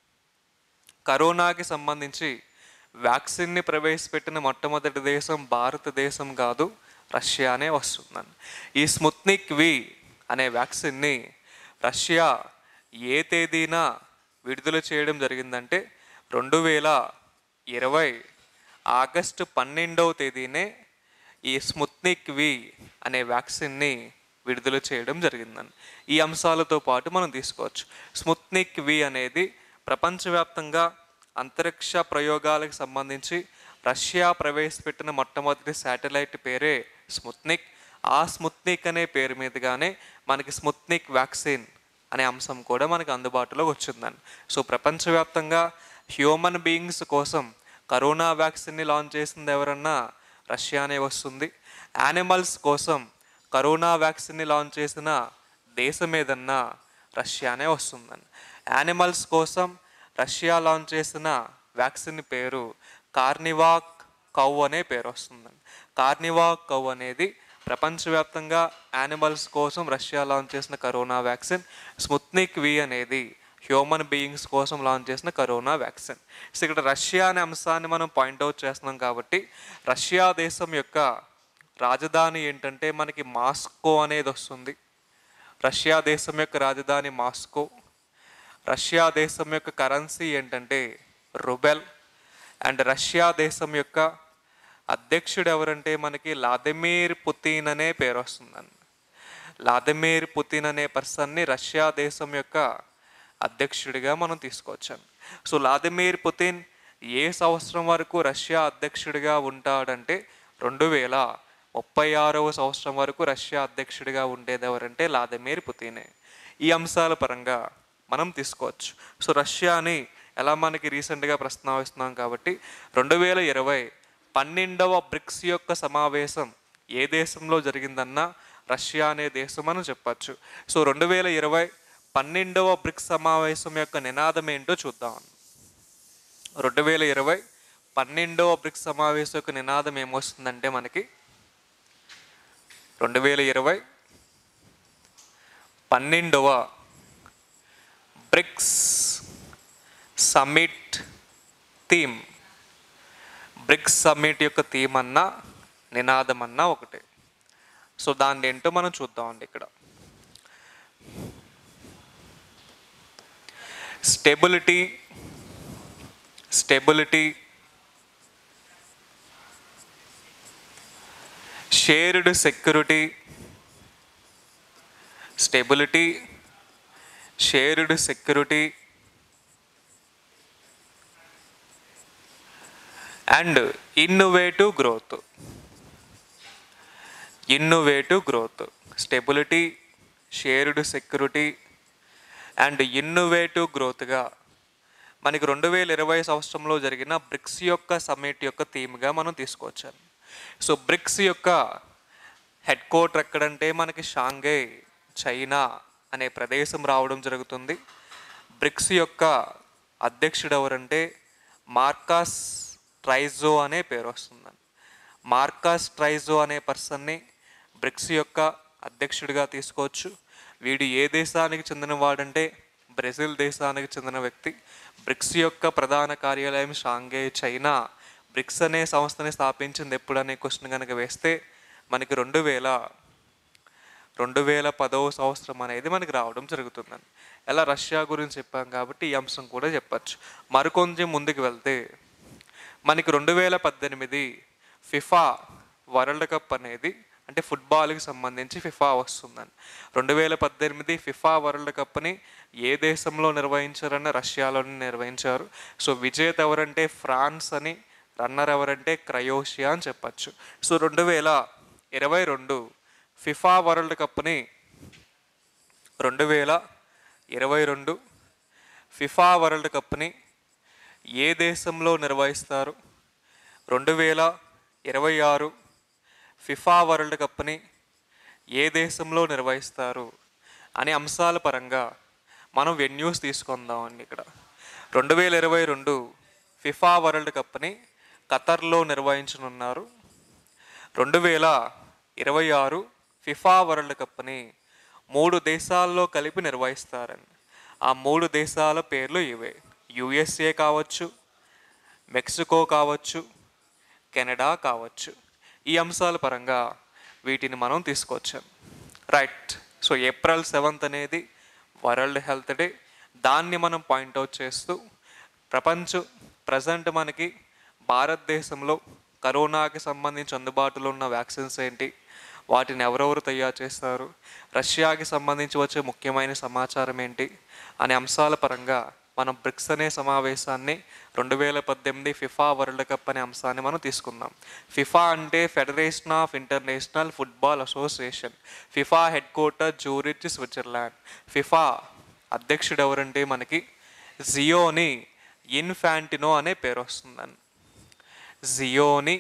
కరోనాకి సంబంధించి వ్యాక్సిన్ని ప్రవేశపెట్టిన మొట్టమొదటి దేశం భారతదేశం కాదు రష్యానే వస్తుందని ఈ స్ముత్నిక్ వి అనే వ్యాక్సిన్ని రష్యా ఏ తేదీన విడుదల చేయడం జరిగిందంటే రెండు వేల ఇరవై ఆగస్టు పన్నెండవ తేదీనే ఈ స్ముత్నిక్ వి అనే వ్యాక్సిన్ని విడుదల చేయడం జరిగిందని ఈ అంశాలతో పాటు మనం తీసుకోవచ్చు స్ముత్నిక్ వి అనేది ప్రపంచవ్యాప్తంగా అంతరిక్ష ప్రయోగాలకు సంబంధించి రష్యా ప్రవేశపెట్టిన మొట్టమొదటి శాటిలైట్ పేరే స్ముత్నిక్ ఆ స్ముత్నిక్ అనే పేరు మీదుగానే మనకి స్ముత్నిక్ వ్యాక్సిన్ అనే అంశం కూడా మనకి అందుబాటులో వచ్చిందండి సో ప్రపంచవ్యాప్తంగా హ్యూమన్ బీయింగ్స్ కోసం కరోనా వ్యాక్సిన్ని లాంచ్ చేసింది ఎవరన్నా రష్యానే వస్తుంది యానిమల్స్ కోసం కరోనా వ్యాక్సిన్ని లాంచ్ చేసిన దేశం ఏదన్నా రష్యానే వస్తుందండి యానిమల్స్ కోసం రష్యా లాంచ్ చేసిన వ్యాక్సిన్ పేరు కార్నివాక్ కౌ అనే పేరు వస్తుందండి కార్నివాక్ కౌ అనేది ప్రపంచవ్యాప్తంగా యానిమల్స్ కోసం రష్యా లాంచ్ చేసిన కరోనా వ్యాక్సిన్ స్ముత్నిక్ వి అనేది హ్యూమన్ బీయింగ్స్ కోసం లాంచ్ చేసిన కరోనా వ్యాక్సిన్ సో ఇక్కడ రష్యా అనే అంశాన్ని మనం పాయింట్అవుట్ చేస్తున్నాం కాబట్టి రష్యా దేశం యొక్క రాజధాని ఏంటంటే మనకి మాస్కో అనేది వస్తుంది రష్యా దేశం యొక్క రాజధాని మాస్కో రష్యా దేశం యొక్క కరెన్సీ ఏంటంటే రుబెల్ అండ్ రష్యా దేశం యొక్క అధ్యక్షుడు ఎవరంటే మనకి లాదిమీర్ పుతిన్ అనే పేరు వస్తుందండి లాదిమీర్ పుతిన్ అనే పర్సన్ని రష్యా దేశం యొక్క అధ్యక్షుడిగా మనం తీసుకోవచ్చాం సో లాదిమీర్ పుతిన్ ఏ సంవత్సరం వరకు రష్యా అధ్యక్షుడిగా ఉంటాడంటే రెండు వేల ముప్పై ఆరవ సంవత్సరం వరకు రష్యా అధ్యక్షుడిగా ఉండేది ఎవరంటే లాదమీర్ పుతినే ఈ అంశాల పరంగా మనం తీసుకోవచ్చు సో రష్యాని ఎలా మనకి రీసెంట్గా ప్రస్తావిస్తున్నాం కాబట్టి రెండు వేల ఇరవై పన్నెండవ బ్రిక్స్ యొక్క సమావేశం ఏ దేశంలో జరిగిందన్నా రష్యా అనే దేశం అని చెప్పచ్చు సో రెండు వేల ఇరవై పన్నెండవ బ్రిక్స్ సమావేశం యొక్క నినాదం ఏంటో చూద్దాం రెండు వేల ఇరవై పన్నెండవ బ్రిక్స్ సమావేశం యొక్క నినాదం ఏమొస్తుందంటే మనకి రెండు వేల ఇరవై పన్నెండవ BRICS summit theme BRICS summit యొక్క థీమ్ అన్నా నినాదం అన్నా ఒకటే సో దాన్ని ఏంటో మనం చూద్దామండి ఇక్కడ stability stability shared security stability shared security and innovative growth innovative growth stability shared security and innovative గ్రోత్గా మనకి రెండు వేల ఇరవై సంవత్సరంలో జరిగిన బ్రిక్స్ యొక్క సమ్మిట్ యొక్క థీమ్గా మనం తీసుకొచ్చాను సో బ్రిక్స్ యొక్క హెడ్ క్వార్టర్ ఎక్కడంటే మనకి షాంఘై చైనా అనే ప్రదేశం రావడం జరుగుతుంది బ్రిక్స్ యొక్క అధ్యక్షుడు ఎవరంటే మార్కాస్ ట్రైజో అనే పేరు వస్తుందండి మార్కాస్ ట్రైజో అనే పర్సన్ని బ్రిక్స్ యొక్క అధ్యక్షుడిగా తీసుకోవచ్చు వీడు ఏ దేశానికి చెందినవాడంటే బ్రెజిల్ దేశానికి చెందిన వ్యక్తి బ్రిక్స్ యొక్క ప్రధాన కార్యాలయం షాంఘై చైనా బ్రిక్స్ అనే సంస్థని స్థాపించింది ఎప్పుడనే క్వశ్చన్ కనుక వేస్తే మనకి రెండు వేల రెండు వేల పదవ సంవత్సరం అనేది మనకి రావడం జరుగుతుందండి ఎలా రష్యా గురించి చెప్పాం కాబట్టి ఈ అంశం కూడా చెప్పచ్చు మరికొంచెం ముందుకు వెళ్తే మనకి రెండు వేల పద్దెనిమిది ఫిఫా వరల్డ్ కప్ అనేది అంటే ఫుట్బాల్కి సంబంధించి ఫిఫా వస్తుందని రెండు వేల పద్దెనిమిది ఫిఫా వరల్డ్ కప్ని ఏ దేశంలో నిర్వహించారని రష్యాలోనే నిర్వహించారు సో విజేత ఎవరంటే ఫ్రాన్స్ అని రన్నర్ ఎవరంటే క్రయోషియా అని చెప్పచ్చు సో రెండు వేల ఇరవై రెండు ఫిఫా వరల్డ్ కప్ని రెండు వేల ఇరవై రెండు ఫిఫా వరల్డ్ కప్ని ఏ దేశంలో నిర్వహిస్తారు రెండు వేల ఇరవై ఆరు ఫిఫా వరల్డ్ కప్ని ఏ దేశంలో నిర్వహిస్తారు అనే అంశాల పరంగా మనం వెన్యూస్ తీసుకుందామండి ఇక్కడ రెండు వేల ఇరవై రెండు ఫిఫా వరల్డ్ కప్ని ఖతర్లో నిర్వహించనున్నారు రెండు వేల ఇరవై ఆరు ఫిఫా వరల్డ్ కప్ని మూడు దేశాల్లో కలిపి నిర్వహిస్తారండి ఆ మూడు దేశాల పేర్లు ఇవే యుఎస్ఏ కావచ్చు మెక్సికో కావచ్చు కెనడా కావచ్చు ఈ అంశాల పరంగా వీటిని మనం తీసుకొచ్చాం రైట్ సో ఏప్రిల్ సెవెంత్ అనేది వరల్డ్ హెల్త్ డే దాన్ని మనం పాయింట్అవుట్ చేస్తూ ప్రపంచం ప్రజెంట్ మనకి భారతదేశంలో కరోనాకి సంబంధించి అందుబాటులో ఉన్న వ్యాక్సిన్స్ ఏంటి వాటిని ఎవరెవరు తయారు చేస్తారు రష్యాకి సంబంధించి వచ్చే ముఖ్యమైన సమాచారం ఏంటి అనే అంశాల పరంగా మనం బ్రిక్స్ అనే సమావేశాన్ని రెండు వేల పద్దెనిమిది ఫిఫా వరల్డ్ కప్ అనే అంశాన్ని మనం తీసుకుందాం ఫిఫా అంటే federation of international football association FIFA headquarter Zurich Switzerland FIFA అధ్యక్షుడు ఎవరంటే మనకి జియోని ఇన్ఫాంటినో అనే పేరు వస్తుందని జియోని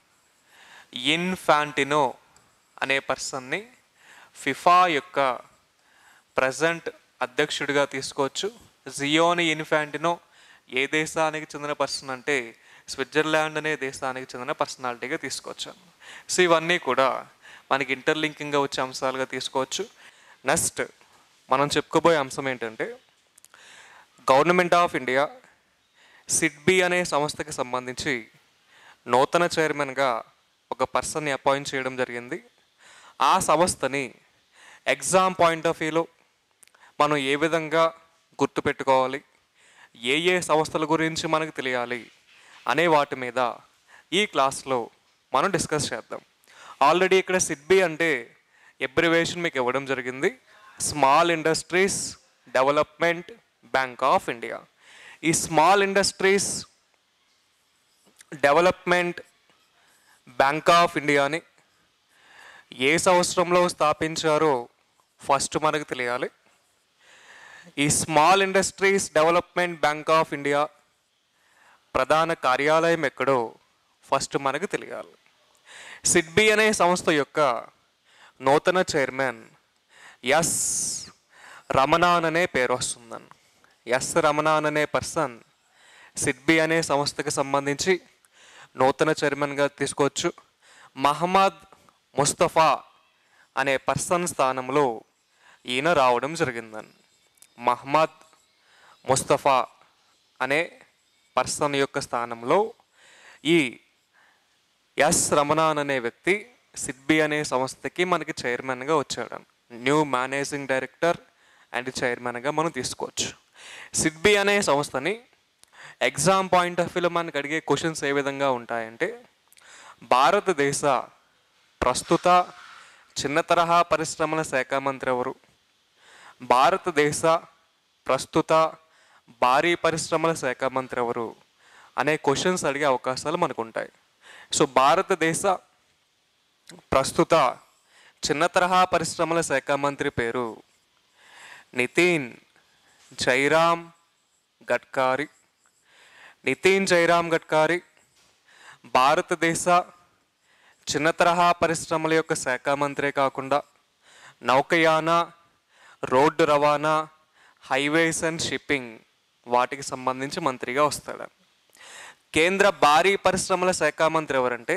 ఇన్ఫాంటినో అనే పర్సన్ని ఫిఫా యొక్క ప్రజెంట్ అధ్యక్షుడిగా తీసుకోవచ్చు జియోని ఇన్ఫాంటినో ఏ దేశానికి చెందిన పర్సన్ అంటే స్విట్జర్లాండ్ అనే దేశానికి చెందిన పర్సనాలిటీగా తీసుకోవచ్చాను సో ఇవన్నీ కూడా మనకి ఇంటర్లింకింగ్గా వచ్చే అంశాలుగా తీసుకోవచ్చు నెక్స్ట్ మనం చెప్పుకోబోయే అంశం ఏంటంటే గవర్నమెంట్ ఆఫ్ ఇండియా సిడ్బీ అనే సంస్థకి సంబంధించి నూతన చైర్మన్గా ఒక పర్సన్ని అపాయింట్ చేయడం జరిగింది ఆ సంస్థని ఎగ్జామ్ పాయింట్ ఆఫ్ వ్యూలో మనం ఏ విధంగా గుర్తుపెట్టుకోవాలి ఏ ఏ సంస్థల గురించి మనకు తెలియాలి అనే వాటి మీద ఈ క్లాస్లో మనం డిస్కస్ చేద్దాం ఆల్రెడీ ఇక్కడ సిడ్బీ అంటే ఎబ్రివేషన్ మీకు ఇవ్వడం జరిగింది small industries development bank of India ఈ small industries development bank of ఇండియాని ఏ సంవత్సరంలో స్థాపించారో ఫస్ట్ మనకు తెలియాలి ఈ small industries development bank of India ప్రధాన కార్యాలయం ఎక్కడో ఫస్ట్ మనకు తెలియాలి సిడ్బీ అనే సంస్థ యొక్క నూతన చైర్మన్ ఎస్ రమణాన్ అనే పేరు వస్తుందని ఎస్ రమణాన్ అనే పర్సన్ సిడ్బీ అనే సంస్థకి సంబంధించి నూతన చైర్మన్గా తీసుకోవచ్చు మహమ్మద్ ముస్తఫా అనే పర్సన్ స్థానంలో ఈయన రావడం జరిగిందని మహమ్మద్ ముస్తఫా అనే పర్సన్ యొక్క స్థానంలో ఈ ఎస్ రమణాన్ అనే వ్యక్తి సిడ్బీ అనే సంస్థకి మనకి చైర్మన్గా వచ్చాడు న్యూ మేనేజింగ్ డైరెక్టర్ అండ్ చైర్మన్గా మనం తీసుకోవచ్చు సిడ్బీ అనే సంస్థని ఎగ్జామ్ పాయింట్ ఆఫ్ వ్యూలో మనకి అడిగే క్వశ్చన్స్ ఏ విధంగా ఉంటాయంటే భారతదేశ ప్రస్తుత చిన్న తరహా పరిశ్రమల శాఖ మంత్రి ఎవరు భారతదేశ ప్రస్తుత భారీ పరిశ్రమల శాఖ మంత్రి ఎవరు అనే క్వశ్చన్స్ అడిగే అవకాశాలు మనకు ఉంటాయి సో భారతదేశ ప్రస్తుత చిన్న తరహా పరిశ్రమల శాఖ మంత్రి పేరు నితిన్ జైరామ్ గడ్కారీ నితిన్ జైరామ్ గడ్కారీ భారతదేశ చిన్న తరహా పరిశ్రమల యొక్క శాఖ మంత్రే కాకుండా నౌకయాన రోడ్డు రవాణా హైవేస్ అండ్ షిప్పింగ్ వాటికి సంబంధించి మంత్రిగా వస్తాడు కేంద్ర భారీ పరిశ్రమల శాఖ మంత్రి ఎవరంటే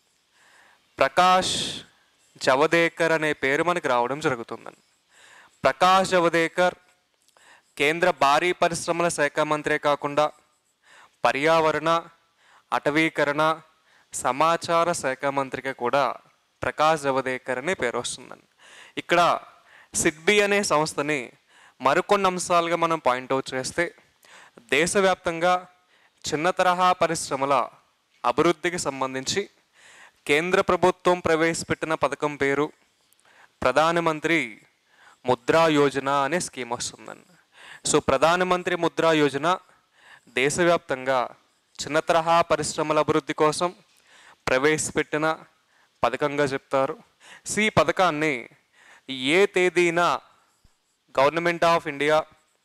ప్రకాష్ జవదేకర్ అనే పేరు మనకి రావడం జరుగుతుందండి ప్రకాష్ జవదేకర్ కేంద్ర భారీ పరిశ్రమల శాఖ మంత్రే కాకుండా పర్యావరణ అటవీకరణ సమాచార శాఖ మంత్రిగా కూడా ప్రకాష్ జవదేకర్ అనే పేరు వస్తుందండి ఇక్కడ సిడ్బీ అనే సంస్థని మరికొన్ని అంశాలుగా మనం పాయింట్అవుట్ చేస్తే దేశవ్యాప్తంగా చిన్న తరహా పరిశ్రమల అభివృద్ధికి సంబంధించి కేంద్ర ప్రభుత్వం ప్రవేశపెట్టిన పథకం పేరు ప్రధానమంత్రి ముద్రా యోజన అనే స్కీమ్ వస్తుందండి సో ప్రధానమంత్రి ముద్రా యోజన దేశవ్యాప్తంగా చిన్న తరహా పరిశ్రమల అభివృద్ధి కోసం ప్రవేశపెట్టిన పథకంగా చెప్తారు సో ఈ పథకాన్ని ఏ తేదీన గవర్నమెంట్ ఆఫ్ ఇండియా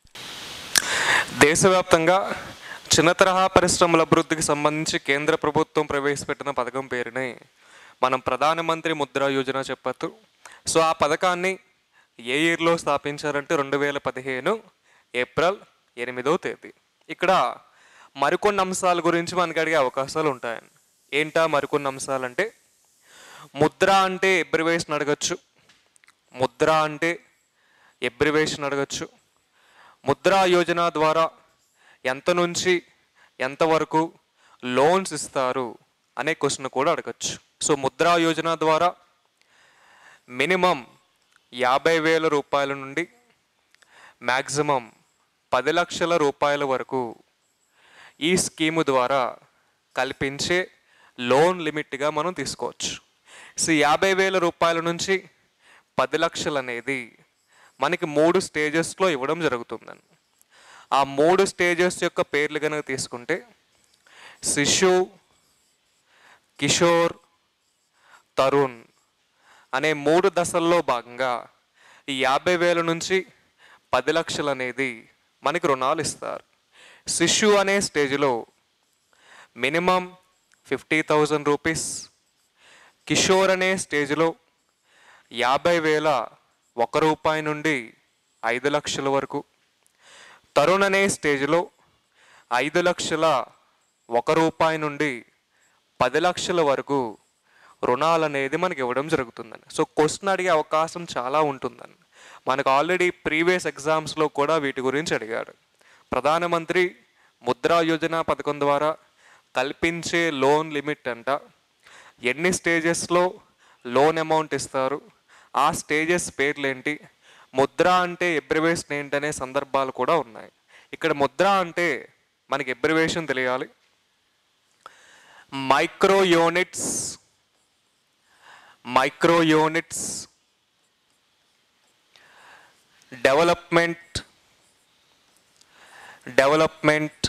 దేశవ్యాప్తంగా చిన్న తరహా పరిశ్రమల అభివృద్ధికి సంబంధించి కేంద్ర ప్రభుత్వం ప్రవేశపెట్టిన పథకం పేరుని మనం ప్రధానమంత్రి ముద్రా యోజన చెప్పచ్చు సో ఆ పథకాన్ని ఏ ఇయర్లో స్థాపించారంటే రెండు వేల పదిహేను ఏప్రిల్ ఎనిమిదో తేదీ ఇక్కడ మరికొన్ని అంశాల గురించి మనకి అడిగే అవకాశాలు ఉంటాయండి ఏంటా మరికొన్ని అంశాలంటే ముద్ర అంటే ఎబ్రివేషన్ అడగచ్చు ముద్ర అంటే ఎబ్రివేషన్ అడగచ్చు ముద్రా యోజన ద్వారా ఎంత నుంచి ఎంతవరకు లోన్స్ ఇస్తారు అనే క్వశ్చన్ కూడా అడగచ్చు సో ముద్రా యోజన ద్వారా మినిమం యాభై వేల రూపాయల నుండి మ్యాక్సిమం పది లక్షల రూపాయల వరకు ఈ స్కీము ద్వారా కల్పించే లోన్ లిమిట్గా మనం తీసుకోవచ్చు సో యాభై వేల రూపాయల నుంచి పది లక్షలు అనేది మనకి మూడు స్టేజెస్లో ఇవ్వడం జరుగుతుందండి ఆ మూడు స్టేజెస్ యొక్క పేర్లు కనుక తీసుకుంటే శిశు కిషోర్ తరుణ్ అనే మూడు దశల్లో భాగంగా ఈ యాభై వేల నుంచి పది లక్షలు అనేది మనకి రుణాలు ఇస్తారు శిశు అనే స్టేజ్లో minimum fifty thousand rupees Kishore అనే స్టేజ్లో యాభై వేల ఒక రూపాయి నుండి ఐదు లక్షల వరకు తరుణ్ అనే స్టేజ్లో ఐదు లక్షల ఒక రూపాయి నుండి పది లక్షల వరకు రుణాలు అనేది మనకి ఇవ్వడం జరుగుతుందండి సో క్వశ్చన్ అడిగే అవకాశం చాలా ఉంటుందండి మనకు ఆల్రెడీ ప్రీవియస్ ఎగ్జామ్స్లో కూడా వీటి గురించి అడిగాడు ప్రధానమంత్రి ముద్రా యోజన పథకం ద్వారా కల్పించే లోన్ లిమిట్ అంట ఎన్ని స్టేజెస్లో లోన్ అమౌంట్ ఇస్తారు ఆ స్టేజెస్ పేర్లేంటి ముద్ర అంటే ఎబ్రివేషన్ ఏంటనే సందర్భాలు కూడా ఉన్నాయి ఇక్కడ ముద్ర అంటే మనకి ఎబ్రివేషన్ తెలియాలి micro units micro units development development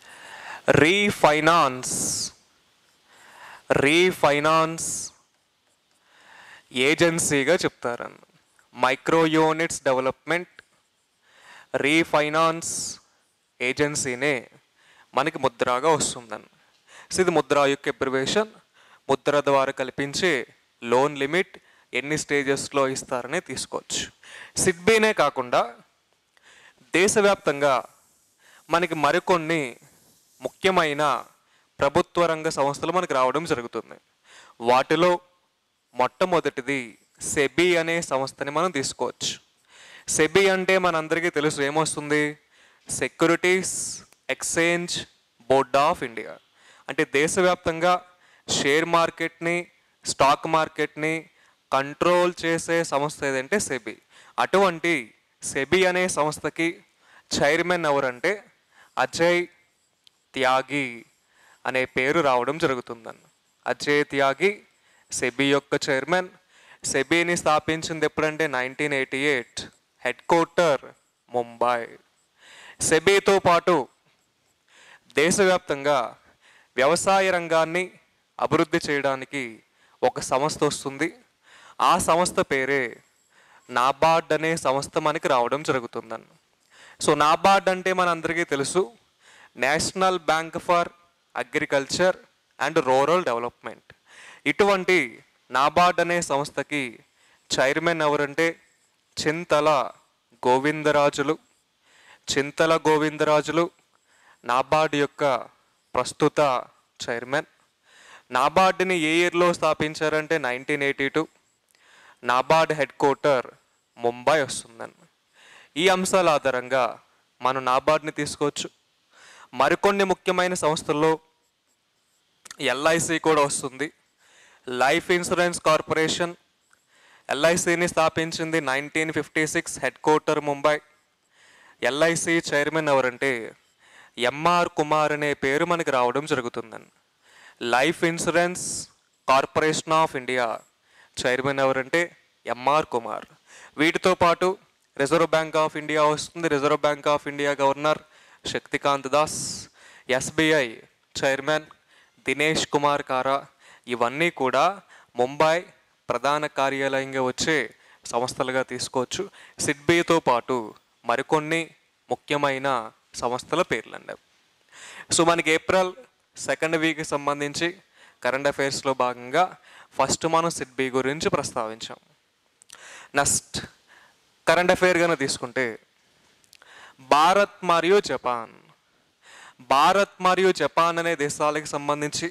refinance refinance ఏజెన్సీగా చెప్తారన్న మైక్రో యూనిట్స్ డెవలప్మెంట్ రీఫైనాన్స్ ఏజెన్సీనే మనకి ముద్రాగా వస్తుందని సో ఇది ముద్రా యొక్క ఎబ్రివేషన్ ముద్ర ద్వారా కల్పించే లోన్ లిమిట్ ఎన్ని స్టేజెస్లో ఇస్తారనే తీసుకోవచ్చు సిడ్బీనే కాకుండా దేశవ్యాప్తంగా మనకి మరికొన్ని ముఖ్యమైన ప్రభుత్వ రంగ సంస్థలు మనకి రావడం జరుగుతుంది వాటిలో మొట్టమొదటిది సెబీ అనే సంస్థని మనం తీసుకోవచ్చు సెబీ అంటే మనందరికీ తెలుసు ఏమొస్తుంది securities exchange board of India అంటే దేశవ్యాప్తంగా షేర్ మార్కెట్ని స్టాక్ మార్కెట్ని కంట్రోల్ చేసే సంస్థ ఏదంటే సెబీ అటువంటి సెబీ అనే సంస్థకి చైర్మన్ ఎవరంటే అజయ్ త్యాగి అనే పేరు రావడం జరుగుతుందన్న అజయ్ త్యాగి సెబీ యొక్క చైర్మన్ సెబీని స్థాపించింది ఎప్పుడంటే nineteen eighty eight headquarter Mumbai సెబీతో పాటు దేశవ్యాప్తంగా వ్యవసాయ రంగాన్ని అభివృద్ధి చేయడానికి ఒక సంస్థ వస్తుంది ఆ సంస్థ పేరే నాబార్డ్ అనే సంస్థ మనకి రావడం జరుగుతుందన్న సో నాబార్డ్ అంటే మనందరికీ తెలుసు national bank for agriculture and rural development ఇటువంటి నాబార్డ్ అనే సంస్థకి చైర్మన్ ఎవరంటే చింతల గోవిందరాజులు చింతల గోవిందరాజులు నాబార్డ్ యొక్క ప్రస్తుత చైర్మన్ నాబార్డ్ని ఏ ఇయర్లో స్థాపించారంటే nineteen eighty two NABARD headquarter Mumbai వస్తుందని ఈ అంశాల ఆధారంగా మనం నాబార్డ్ని తీసుకోవచ్చు మరికొన్ని ముఖ్యమైన సంస్థల్లో ఎల్ఐసి కూడా వస్తుంది లైఫ్ ఇన్సూరెన్స్ కార్పొరేషన్ ఎల్ఐసిని స్థాపించింది nineteen fifty six headquarter Mumbai LIC chairman ఎవరంటే ఎంఆర్ కుమార్ అనే పేరు మనకి రావడం జరుగుతుందండి life insurance corporation of India chairman ఎవరంటే ఎంఆర్ కుమార్ వీటితో పాటు రిజర్వ్ బ్యాంక్ ఆఫ్ ఇండియా వస్తుంది reserve bank of India governor Shaktikanta Das SBI chairman Dinesh Kumar Khara ఇవన్నీ కూడా ముంబై ప్రధాన కార్యాలయంగా వచ్చే సంస్థలుగా తీసుకోవచ్చు సిడ్బీతో పాటు మరికొన్ని ముఖ్యమైన సంస్థల పేర్లండి సో మనకి ఏప్రిల్ సెకండ్ వీక్కి సంబంధించి కరెంట్ అఫైర్స్లో భాగంగా ఫస్ట్ మనం సిడ్బీ గురించి ప్రస్తావించాం నెక్స్ట్ కరెంట్ అఫైర్ కనుక తీసుకుంటే భారత్ మరియు జపాన్ భారత్ మరియు జపాన్ అనే దేశాలకు సంబంధించి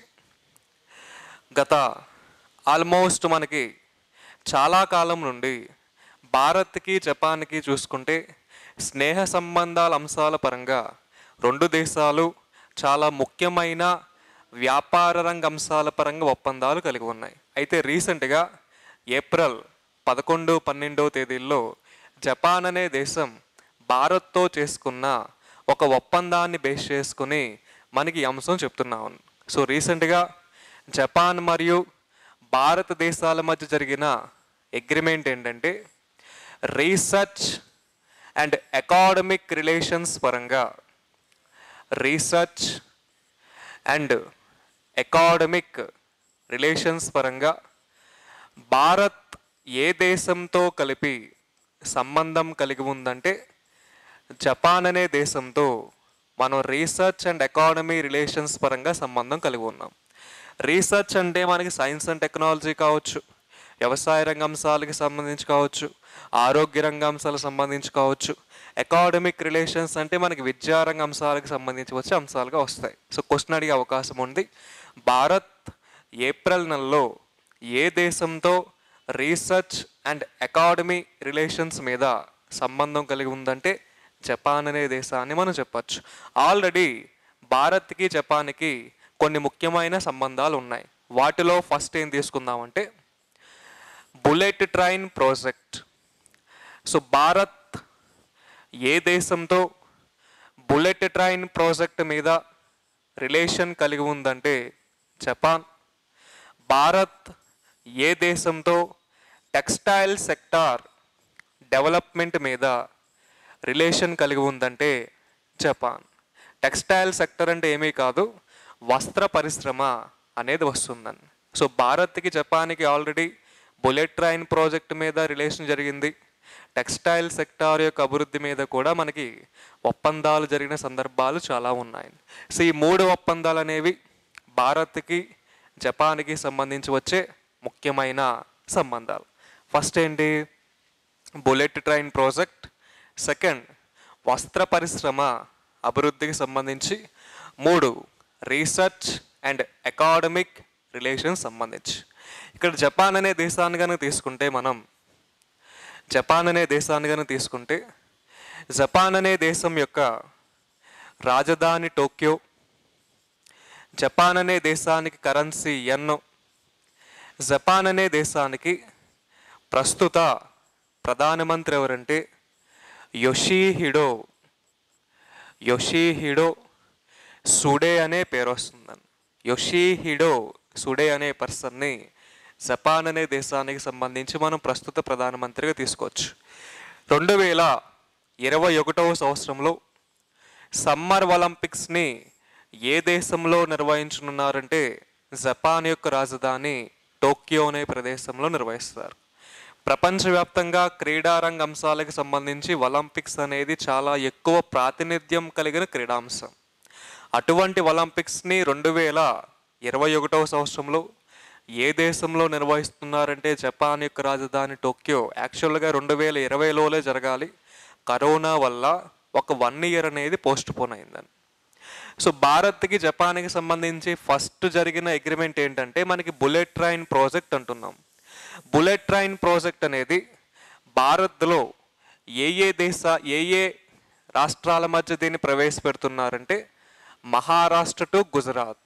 గత ఆల్మోస్ట్ మనకి చాలా కాలం నుండి భారత్కి జపాన్కి చూసుకుంటే స్నేహ సంబంధాల అంశాల పరంగా రెండు దేశాలు చాలా ముఖ్యమైన వ్యాపార రంగ అంశాల పరంగా ఒప్పందాలు కలిగి ఉన్నాయి అయితే రీసెంట్గా ఏప్రిల్ పదకొండు పన్నెండో తేదీల్లో జపాన్ అనే దేశం భారత్తో చేసుకున్న ఒక ఒప్పందాన్ని బేస్ చేసుకుని మనకి ఈ అంశం చెప్తున్నాం సో రీసెంట్గా జపాన్ మరియు భారతదేశాల మధ్య జరిగిన అగ్రిమెంట్ ఏంటంటే రీసెర్చ్ అండ్ అకాడమిక్ రిలేషన్స్ పరంగా రీసెర్చ్ అండ్ అకాడమిక్ రిలేషన్స్ పరంగా భారత్ ఏ దేశంతో కలిపి సంబంధం కలిగి ఉందంటే జపాన్ అనే దేశంతో మనం రీసెర్చ్ అండ్ ఎకానమీ రిలేషన్స్ పరంగా సంబంధం కలిగి ఉన్నాం రీసెర్చ్ అంటే మనకి సైన్స్ అండ్ టెక్నాలజీ కావచ్చు వ్యవసాయ రంగ అంశాలకి సంబంధించి కావచ్చు ఆరోగ్య రంగ అంశాలకు సంబంధించి కావచ్చు అకాడమిక్ రిలేషన్స్ అంటే మనకి విద్యారంగ అంశాలకు సంబంధించి వచ్చే అంశాలుగా వస్తాయి సో క్వశ్చన్ అడిగే అవకాశం ఉంది భారత్ ఏప్రిల్ నెలలో ఏ దేశంతో రీసెర్చ్ అండ్ అకాడమీ రిలేషన్స్ మీద సంబంధం కలిగి ఉందంటే జపాన్ అనే దేశాన్ని మనం చెప్పచ్చు ఆల్రెడీ భారత్కి జపాన్కి కొన్ని ముఖ్యమైన సంబంధాలు ఉన్నాయి వాటిలో ఫస్ట్ ఏం తీసుకుందామంటే bullet train project so Bharat ఏ దేశంతో బుల్లెట్ ట్రైన్ ప్రాజెక్ట్ మీద రిలేషన్ కలిగి ఉందంటే జపాన్ భారత్ ఏ దేశంతో టెక్స్టైల్ సెక్టార్ డెవలప్మెంట్ మీద రిలేషన్ కలిగి ఉందంటే జపాన్ టెక్స్టైల్ సెక్టర్ అంటే ఏమీ కాదు వస్త్ర పరిశ్రమ అనేది వస్తుందని సో భారత్కి జపాన్కి ఆల్రెడీ బుల్లెట్ ట్రైన్ ప్రాజెక్ట్ మీద రిలేషన్ జరిగింది టెక్స్టైల్ సెక్టార్ యొక్క అభివృద్ధి మీద కూడా మనకి ఒప్పందాలు జరిగిన సందర్భాలు చాలా ఉన్నాయి సో ఈ మూడు ఒప్పందాలు అనేవి భారత్కి జపాన్కి సంబంధించి వచ్చే ముఖ్యమైన సంబంధాలు ఫస్ట్ ఏంటి బుల్లెట్ ట్రైన్ ప్రాజెక్ట్ సెకండ్ వస్త్ర పరిశ్రమ అభివృద్ధికి సంబంధించి మూడు రీసెర్చ్ అండ్ అకాడమిక్ రిలేషన్స్ సంబంధించి ఇక్కడ జపాన్ అనే దేశాన్ని కనుక తీసుకుంటే మనం జపాన్ అనే దేశాన్ని కనుక తీసుకుంటే జపాన్ అనే దేశం యొక్క రాజధాని టోక్యో జపాన్ అనే దేశానికి కరెన్సీ ఎన్ జపాన్ అనే దేశానికి ప్రస్తుత ప్రధానమంత్రి ఎవరంటే యొషీహిడో యొషీహిడో సుడే అనే పేరు వస్తుందని యొషీహిడో సుడే అనే పర్సన్ని జపాన్ అనే దేశానికి సంబంధించి మనం ప్రస్తుత ప్రధానమంత్రిగా తీసుకోవచ్చు రెండు వేల ఇరవై ఒకటవ సంవత్సరంలో సమ్మర్ ఒలింపిక్స్ని ఏ దేశంలో నిర్వహించనున్నారంటే జపాన్ యొక్క రాజధాని టోక్యో అనే ప్రదేశంలో నిర్వహిస్తారు ప్రపంచవ్యాప్తంగా క్రీడారంగ అంశాలకు సంబంధించి ఒలింపిక్స్ అనేది చాలా ఎక్కువ ప్రాతినిధ్యం కలిగిన క్రీడాంశం అటువంటి ఒలింపిక్స్ని రెండు వేల ఇరవై ఒకటవ సంవత్సరంలో ఏ దేశంలో నిర్వహిస్తున్నారంటే జపాన్ యొక్క రాజధాని టోక్యో యాక్చువల్గా రెండు వేల ఇరవైలోనే జరగాలి కరోనా వల్ల ఒక వన్ ఇయర్ అనేది పోస్ట్ పోన్ అయిందని సో భారత్కి జపాన్కి సంబంధించి ఫస్ట్ జరిగిన అగ్రిమెంట్ ఏంటంటే మనకి బుల్లెట్ ట్రైన్ ప్రాజెక్ట్ అంటున్నాం బుల్లెట్ ట్రైన్ ప్రాజెక్ట్ అనేది భారత్లో ఏ ఏ దేశ ఏ ఏ రాష్ట్రాల మధ్య దీన్ని ప్రవేశపెడుతున్నారంటే మహారాష్ట్ర టు గుజరాత్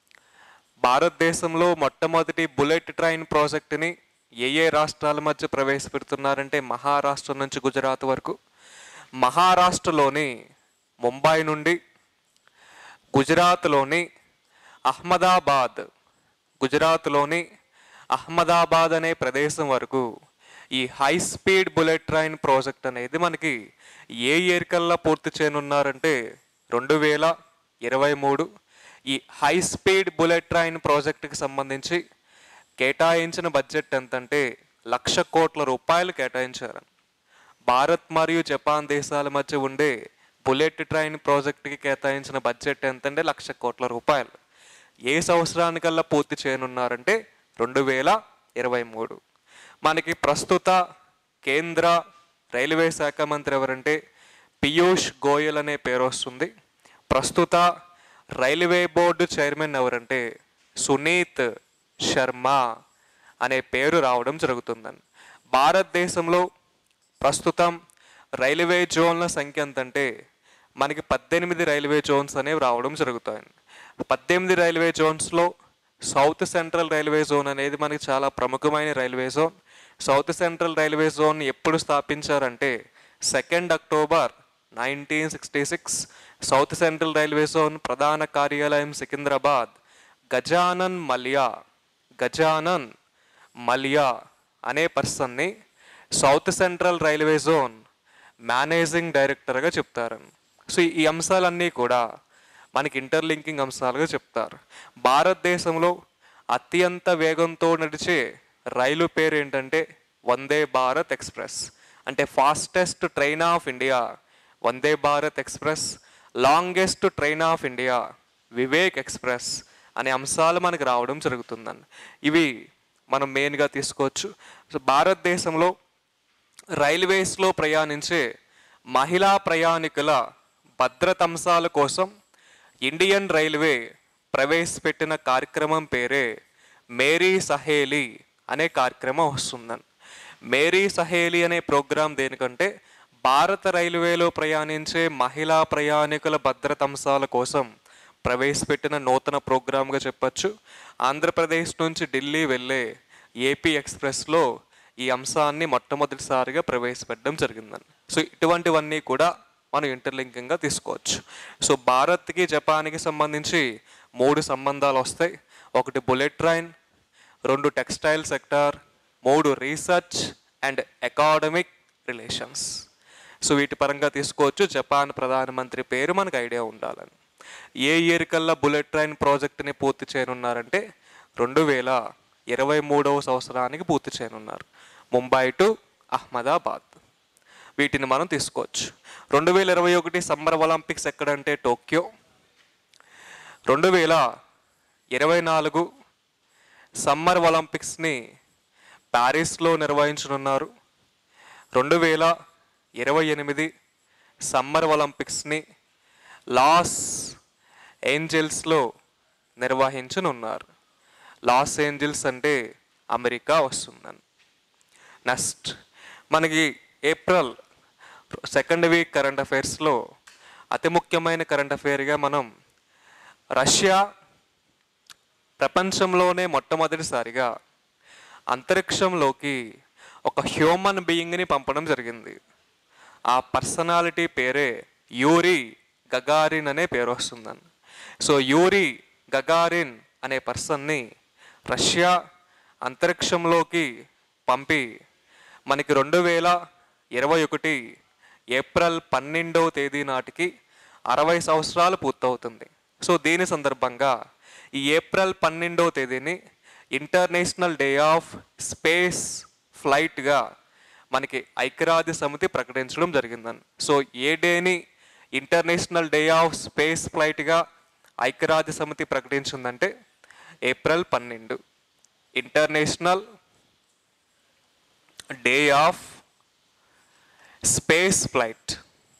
భారతదేశంలో మొట్టమొదటి బుల్లెట్ ట్రైన్ ప్రాజెక్టుని ఏ ఏ రాష్ట్రాల మధ్య ప్రవేశపెడుతున్నారంటే మహారాష్ట్ర నుంచి గుజరాత్ వరకు మహారాష్ట్రలోని ముంబై నుండి గుజరాత్లోని అహ్మదాబాద్ గుజరాత్లోని అహ్మదాబాద్ అనే ప్రదేశం వరకు ఈ high speed bullet train project అనేది మనకి ఏ ఇయర్ కల్లా పూర్తి చేయనున్నారంటే రెండు వేల ఇరవై మూడు ఈ హై స్పీడ్ బుల్లెట్ ట్రైన్ ప్రాజెక్టుకి సంబంధించి కేటాయించిన బడ్జెట్ ఎంతంటే లక్ష కోట్ల రూపాయలు కేటాయించారు భారత్ మరియు జపాన్ దేశాల మధ్య ఉండే బుల్లెట్ ట్రైన్ ప్రాజెక్టుకి కేటాయించిన బడ్జెట్ ఎంతంటే లక్ష కోట్ల రూపాయలు ఏ సంవత్సరానికల్లా పూర్తి చేయనున్నారంటే రెండు వేల ఇరవై మూడు మనకి ప్రస్తుత కేంద్ర రైల్వే శాఖ మంత్రి ఎవరంటే పీయూష్ గోయల్ అనే పేరు వస్తుంది ప్రస్తుత రైల్వే బోర్డు చైర్మన్ ఎవరంటే సునీత్ శర్మ అనే పేరు రావడం జరుగుతుందని భారతదేశంలో ప్రస్తుతం రైల్వే జోన్ల సంఖ్య ఎంతంటే మనకి పద్దెనిమిది రైల్వే జోన్స్ అనేవి రావడం జరుగుతాయి పద్దెనిమిది రైల్వే జోన్స్లో సౌత్ సెంట్రల్ రైల్వే జోన్ అనేది మనకి చాలా ప్రముఖమైన railway zone south central railway zone ఎప్పుడు స్థాపించారంటే second October nineteen sixty six south central railway zone ప్రధాన కార్యాలయం సికింద్రాబాద్ గజానన్ మలియా గజానన్ మలియా అనే పర్సన్ని south central railway zone managing డైరెక్టర్గా చెప్తారు సో ఈ అంశాలన్నీ కూడా మనకి ఇంటర్లింకింగ్ అంశాలుగా చెప్తారు భారతదేశంలో అత్యంత వేగంతో నడిచే రైలు పేరు ఏంటంటే వందే భారత్ ఎక్స్ప్రెస్ అంటే fastest train of India Vande Bharat express longest train of India Vivek express అనే అంశాలు మనకి రావడం జరుగుతుందండి ఇవి మనం మెయిన్గా తీసుకోవచ్చు సో భారతదేశంలో రైల్వేస్లో ప్రయాణించే మహిళా ప్రయాణికుల భద్రతంశాల కోసం ఇండియన్ రైల్వే ప్రవేశపెట్టిన కార్యక్రమం పేరే మేరీ సహేలి అనే కార్యక్రమం వస్తుందని మేరీ సహేలి అనే ప్రోగ్రాం దేనికంటే భారత రైల్వేలో ప్రయాణించే మహిళా ప్రయాణికుల భద్రతంశాల కోసం ప్రవేశపెట్టిన నూతన ప్రోగ్రాంగా చెప్పచ్చు ఆంధ్రప్రదేశ్ నుంచి ఢిల్లీ వెళ్ళే ఏపీ ఎక్స్ప్రెస్లో ఈ అంశాన్ని మొట్టమొదటిసారిగా ప్రవేశపెట్టడం జరిగిందని సో ఇటువంటివన్నీ కూడా మనం ఇంటర్లింకింగ్గా తీసుకోవచ్చు సో భారత్కి జపాన్కి సంబంధించి మూడు సంబంధాలు వస్తాయి ఒకటి బుల్లెట్ ట్రైన్ రెండు టెక్స్టైల్ సెక్టార్ మూడు research and academic relations so వీటి పరంగా తీసుకోవచ్చు జపాన్ ప్రధానమంత్రి పేరు మనకు ఐడియా ఉండాలని ఏ ఇయర్ కల్లా బుల్లెట్ ట్రైన్ ప్రాజెక్ట్ని పూర్తి చేయనున్నారంటే రెండు వేల ఇరవై మూడవ సంవత్సరానికి పూర్తి చేయనున్నారు ముంబై టు అహ్మదాబాద్ వీటిని మనం తీసుకోవచ్చు రెండు వేల ఇరవై ఒకటి సమ్మర్ ఒలింపిక్స్ ఎక్కడంటే టోక్యో రెండు వేల ఇరవై నాలుగు సమ్మర్ ఒలింపిక్స్ని ప్యారిస్లో నిర్వహించనున్నారు రెండు వేల ఇరవై ఎనిమిది సమ్మర్ ఒలింపిక్స్ని లాస్ ఏంజల్స్లో నిర్వహించనున్నారు లాస్ ఏంజల్స్ అంటే అమెరికా వస్తుందని నెక్స్ట్ మనకి ఏప్రిల్ సెకండ్ వీక్ కరెంట్ అఫైర్స్లో అతి ముఖ్యమైన కరెంట్ అఫైర్గా మనం రష్యా ప్రపంచంలోనే మొట్టమొదటిసారిగా అంతరిక్షంలోకి ఒక హ్యూమన్ బీయింగ్ని పంపడం జరిగింది ఆ పర్సనాలిటీ పేరే యూరి గగారిన్ అనే పేరు వస్తుందని సో యూరి గగారిన్ అనే పర్సన్ని రష్యా అంతరిక్షంలోకి పంపి మనకి రెండు వేల ఇరవై ఒకటి ఏప్రిల్ పన్నెండవ తేదీ నాటికి అరవై సంవత్సరాలు పూర్తవుతుంది సో దీని సందర్భంగా ఈ ఏప్రిల్ పన్నెండవ తేదీని ఇంటర్నేషనల్ డే ఆఫ్ స్పేస్ ఫ్లైట్గా మనకి ఐక్యరాజ్య సమితి ప్రకటించడం జరిగిందని సో ఏ డేని ఇంటర్నేషనల్ డే ఆఫ్ స్పేస్ ఫ్లైట్గా ఐక్యరాజ్య సమితి ప్రకటించిందంటే ఏప్రిల్ పన్నెండు international day of space flight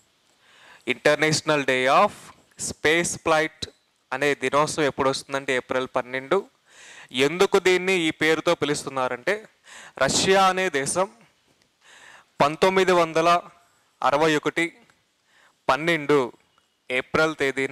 international day of space flight అనే దినోత్సవం ఎప్పుడు వస్తుందంటే ఏప్రిల్ పన్నెండు ఎందుకు దీన్ని ఈ పేరుతో పిలుస్తున్నారంటే రష్యా అనే దేశం పంతొమ్మిది వందల అరవై ఒకటి పన్నెండు ఏప్రిల్ తేదీన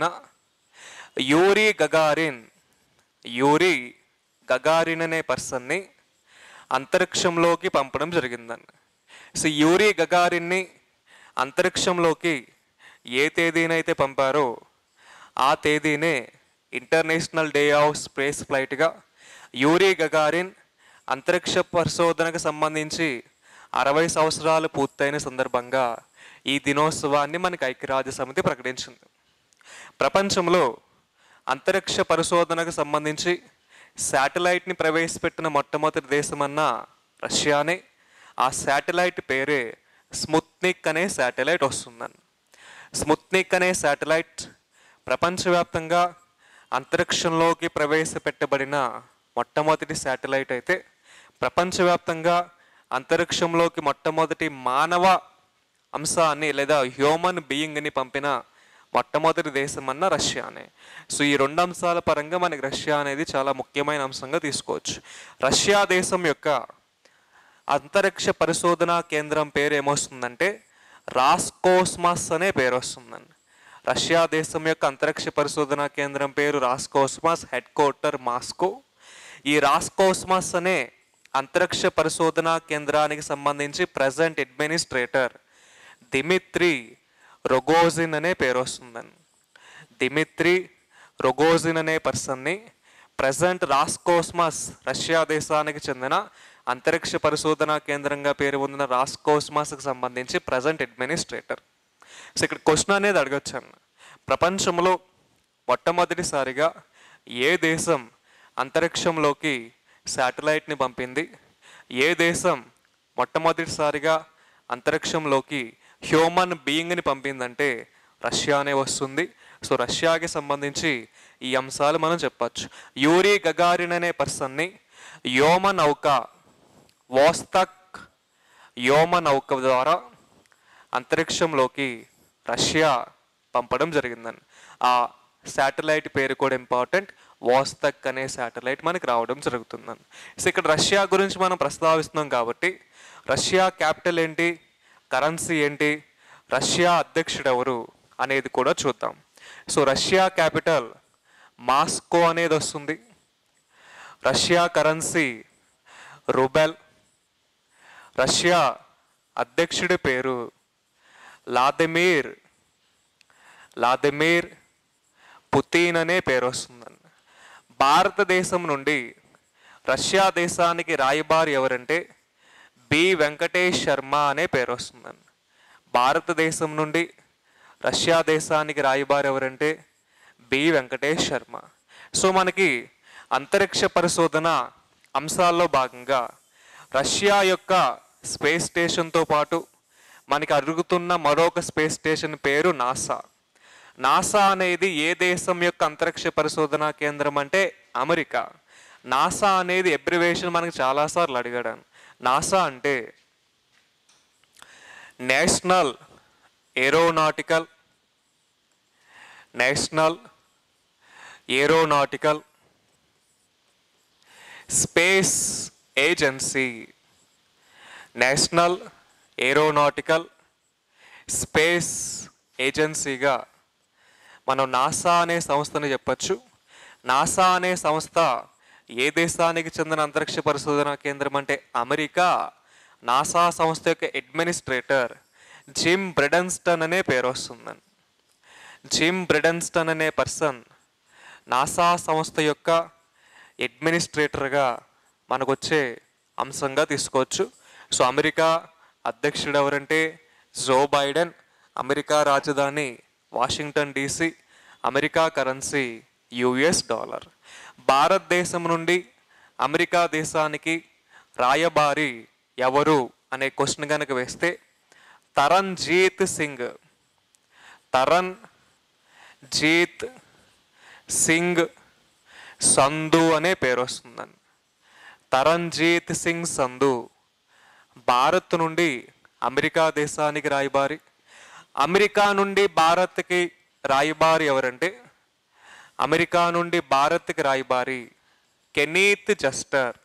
యూరి గగారిన్ యూరి గగారిన్ అనే పర్సన్ని అంతరిక్షంలోకి పంపడం జరిగిందని సో యూరి గగారిన్ని అంతరిక్షంలోకి ఏ తేదీనైతే పంపారో ఆ తేదీనే ఇంటర్నేషనల్ డే ఆఫ్ స్పేస్ ఫ్లైట్గా యూరి గగారిన్ అంతరిక్ష పరిశోధనకు సంబంధించి అరవై సంవత్సరాలు పూర్తయిన సందర్భంగా ఈ దినోత్సవాన్ని మనకి ఐక్యరాజ్య సమితి ప్రకటించింది ప్రపంచంలో అంతరిక్ష పరిశోధనకు సంబంధించి శాటిలైట్ని ప్రవేశపెట్టిన మొట్టమొదటి దేశమన్న రష్యానే ఆ శాటిలైట్ పేరే స్ముత్నిక్ అనే శాటిలైట్ వస్తుందని స్ముత్నిక్ అనే శాటిలైట్ ప్రపంచవ్యాప్తంగా అంతరిక్షంలోకి ప్రవేశపెట్టబడిన మొట్టమొదటి శాటిలైట్ అయితే ప్రపంచవ్యాప్తంగా అంతరిక్షంలోకి మొట్టమొదటి మానవ అంశాన్ని లేదా హ్యూమన్ బీయింగ్ని పంపిన మొట్టమొదటి దేశం అన్న రష్యానే సో ఈ రెండు అంశాల పరంగా మనకి రష్యా అనేది చాలా ముఖ్యమైన అంశంగా తీసుకోవచ్చు రష్యా దేశం యొక్క అంతరిక్ష పరిశోధనా కేంద్రం పేరు ఏమొస్తుందంటే రాస్కోస్మాస్ అనే పేరు వస్తుందండి రష్యా దేశం యొక్క అంతరిక్ష పరిశోధనా కేంద్రం పేరు రాస్కోస్మాస్ హెడ్ క్వార్టర్ మాస్కో ఈ రాస్కోస్మాస్ అనే అంతరిక్ష పరిశోధనా కేంద్రానికి సంబంధించి ప్రజెంట్ అడ్మినిస్ట్రేటర్ దిమిత్రి రొగోజిన్ అనే పేరు వస్తుందండి దిమిత్రి రొగోజిన్ అనే పర్సన్ని ప్రజెంట్ రాస్కోస్మాస్ రష్యా దేశానికి చెందిన అంతరిక్ష పరిశోధనా కేంద్రంగా పేరు పొందిన రాస్కోస్మాస్కి సంబంధించి ప్రజెంట్ అడ్మినిస్ట్రేటర్ సో ఇక్కడ క్వశ్చన్ అనేది అడగచ్చాను ప్రపంచంలో మొట్టమొదటిసారిగా ఏ దేశం అంతరిక్షంలోకి శాటిలైట్ని పంపింది ఏ దేశం మొట్టమొదటిసారిగా అంతరిక్షంలోకి హ్యూమన్ బీయింగ్ని పంపిందంటే రష్యానే వస్తుంది సో రష్యాకి సంబంధించి ఈ అంశాలు మనం చెప్పచ్చు యూరి గగారిన్ అనే పర్సన్ని వ్యోమ నౌక వాస్తక్ వ్యోమ నౌక ద్వారా అంతరిక్షంలోకి రష్యా పంపడం జరిగిందని ఆ శాటిలైట్ పేరు కూడా ఇంపార్టెంట్ వాస్తక్ అనే శాటిలైట్ మనకి రావడం జరుగుతుందని సో ఇక్కడ రష్యా గురించి మనం ప్రస్తావిస్తున్నాం కాబట్టి రష్యా క్యాపిటల్ ఏంటి కరెన్సీ ఏంటి రష్యా అధ్యక్షుడు ఎవరు అనేది కూడా చూద్దాం సో రష్యా క్యాపిటల్ మాస్కో అనేది వస్తుంది రష్యా కరెన్సీ రూబెల్ రష్యా అధ్యక్షుడి పేరు లాదిమీర్ లాదిమీర్ పుతిన్ అనే పేరు వస్తుందండి భారతదేశం నుండి రష్యా దేశానికి రాయబారి ఎవరంటే బి వెంకటేష్ శర్మ అనే పేరు వస్తుందండి భారతదేశం నుండి రష్యా దేశానికి రాయబారి ఎవరంటే బి వెంకటేష్ శర్మ సో మనకి అంతరిక్ష పరిశోధన అంశాల్లో భాగంగా రష్యా యొక్క స్పేస్ స్టేషన్తో పాటు మనకి అరుగుతున్న మరొక స్పేస్ స్టేషన్ పేరు నాసా నాసా అనేది ఏ దేశం యొక్క అంతరిక్ష పరిశోధనా కేంద్రం అంటే అమెరికా నాసా అనేది ఎబ్రివేషన్ మనకి చాలాసార్లు అడిగాడు నాసా అంటే national aeronautical national aeronautical space agency national aeronautical space ఏజెన్సీగా మనం నాసా అనే సంస్థని చెప్పొచ్చు నాసా అనే సంస్థ ఏ దేశానికి చెందిన అంతరిక్ష పరిశోధన కేంద్రం అంటే అమెరికా నాసా సంస్థ యొక్క అడ్మినిస్ట్రేటర్ జిమ్ బ్రెడన్స్టన్ అనే పేరు వస్తుందని జిమ్ బ్రెడన్స్టన్ అనే పర్సన్ నాసా సంస్థ యొక్క అడ్మినిస్ట్రేటర్గా మనకు వచ్చే అంశంగా తీసుకోవచ్చు సో అమెరికా అధ్యక్షుడు ఎవరంటే జో బైడెన్ అమెరికా రాజధాని Washington DC America currency US dollar భారతదేశం నుండి అమెరికా దేశానికి రాయబారి ఎవరు అనే క్వశ్చన్ కనుక వేస్తే తరణ్జీత్ సింగ్ తరణ్ జీత్ సింగ్ సంధు అనే పేరు వస్తుందండి తరణ్జీత్ సింగ్ సంధు భారత్ నుండి అమెరికా దేశానికి రాయబారి అమెరికా నుండి భారత్కి రాయబారి ఎవరంటే అమెరికా నుండి భారత్కి రాయబారి కెనీత్ జస్టర్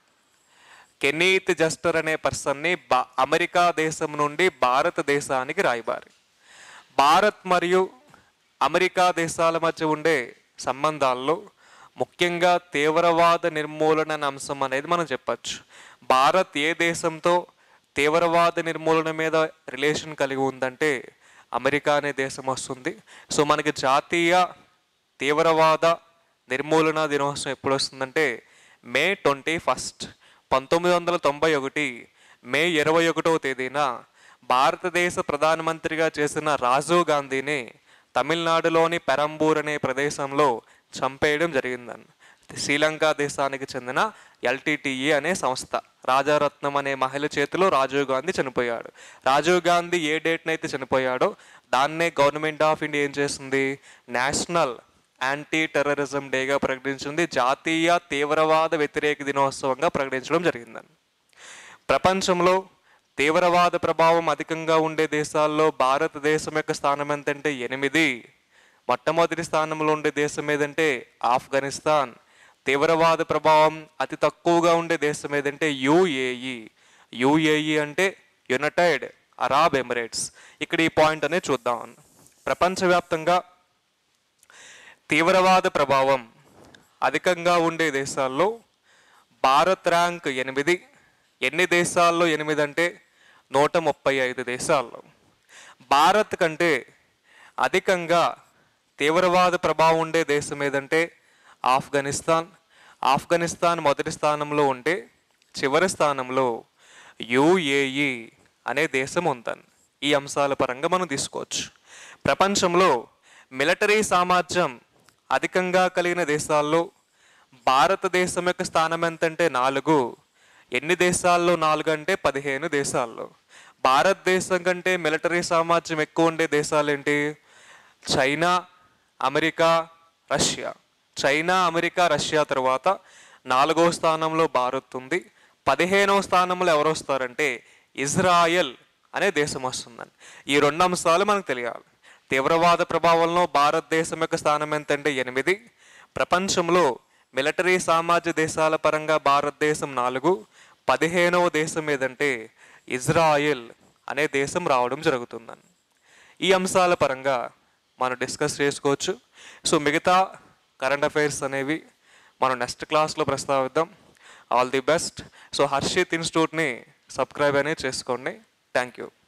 కెనీత్ జస్టర్ అనే పర్సన్ని బా అమెరికా దేశం నుండి భారతదేశానికి రాయబారి భారత్ మరియు అమెరికా దేశాల మధ్య ఉండే సంబంధాల్లో ముఖ్యంగా తీవ్రవాద నిర్మూలన అనే అంశం అనేది మనం చెప్పచ్చు భారత్ ఏ దేశంతో తీవ్రవాద నిర్మూలన మీద రిలేషన్ కలిగి ఉందంటే అమెరికా అనే దేశం వస్తుంది సో మనకి జాతీయ తీవ్రవాద నిర్మూలన దినోత్సవం ఎప్పుడు వస్తుందంటే మే ట్వంటీ ఫస్ట్ పంతొమ్మిది వందల తొంభై ఒకటి మే ఇరవై ఒకటవ తేదీన భారతదేశ ప్రధానమంత్రిగా చేసిన రాజీవ్ గాంధీని తమిళనాడులోని పెరంబూర్ అనే ప్రదేశంలో చంపేయడం జరిగిందని శ్రీలంక దేశానికి చెందిన ఎల్టీటీఈ అనే సంస్థ రాజారత్నం అనే మహిళ చేతిలో రాజీవ్ గాంధీ చనిపోయాడు రాజీవ్ గాంధీ ఏ డేట్న అయితే చనిపోయాడో దాన్నే గవర్నమెంట్ ఆఫ్ ఇండియా ఏం చేస్తుంది నేషనల్ యాంటీ టెర్రరిజం డేగా ప్రకటించింది జాతీయ తీవ్రవాద వ్యతిరేక దినోత్సవంగా ప్రకటించడం జరిగిందని ప్రపంచంలో తీవ్రవాద ప్రభావం అధికంగా ఉండే దేశాల్లో భారతదేశం యొక్క స్థానం ఎంతంటే ఎనిమిది మొట్టమొదటి స్థానంలో ఉండే దేశం ఏదంటే ఆఫ్ఘనిస్తాన్ తీవ్రవాద ప్రభావం అతి తక్కువగా ఉండే దేశం ఏదంటే యుఏఈ యుఏఈ అంటే యునైటెడ్ అరాబ్ ఎమిరేట్స్ ఇక్కడ ఈ పాయింట్ అనేది చూద్దాం ప్రపంచవ్యాప్తంగా తీవ్రవాద ప్రభావం అధికంగా ఉండే దేశాల్లో భారత్ ర్యాంక్ ఎనిమిది ఎన్ని దేశాల్లో ఎనిమిది అంటే నూట ముప్పై ఐదు దేశాల్లో భారత్ కంటే అధికంగా తీవ్రవాద ప్రభావం ఉండే దేశం ఏదంటే ఆఫ్ఘనిస్తాన్ ఆఫ్ఘనిస్తాన్ మొదటి స్థానంలో ఉంటే చివరి స్థానంలో యుఏఈ అనే దేశం ఉందని ఈ అంశాల పరంగా మనం తీసుకోవచ్చు ప్రపంచంలో మిలిటరీ సామర్థ్యం అధికంగా కలిగిన దేశాల్లో భారతదేశం యొక్క స్థానం ఎంతంటే నాలుగు ఎన్ని దేశాల్లో నాలుగు అంటే పదిహేను దేశాల్లో భారతదేశం కంటే మిలిటరీ సామర్థ్యం ఎక్కువ ఉండే దేశాలు ఏంటి China America Russia China America Russia తర్వాత నాలుగో స్థానంలో భారత్ ఉంది పదిహేనవ స్థానంలో ఎవరు వస్తారంటే ఇజ్రాయెల్ అనే దేశం వస్తుందని ఈ రెండు అంశాలు మనకు తెలియాలి తీవ్రవాద ప్రభావంలో భారతదేశం యొక్క స్థానం ఎంతంటే ఎనిమిది ప్రపంచంలో మిలిటరీ సామాజిక దేశాల పరంగా భారతదేశం నాలుగు పదిహేనవ దేశం ఏదంటే ఇజ్రాయెల్ అనే దేశం రావడం జరుగుతుందని ఈ అంశాల పరంగా మనం డిస్కస్ చేసుకోవచ్చు సో మిగతా కరెంట్ అఫైర్స్ అనేవి మనం నెక్స్ట్ క్లాస్లో ప్రస్తావిద్దాం all the best so Harshit ఇన్స్టిట్యూట్ని సబ్స్క్రైబ్ అనేది చేసుకోండి థ్యాంక్ యూ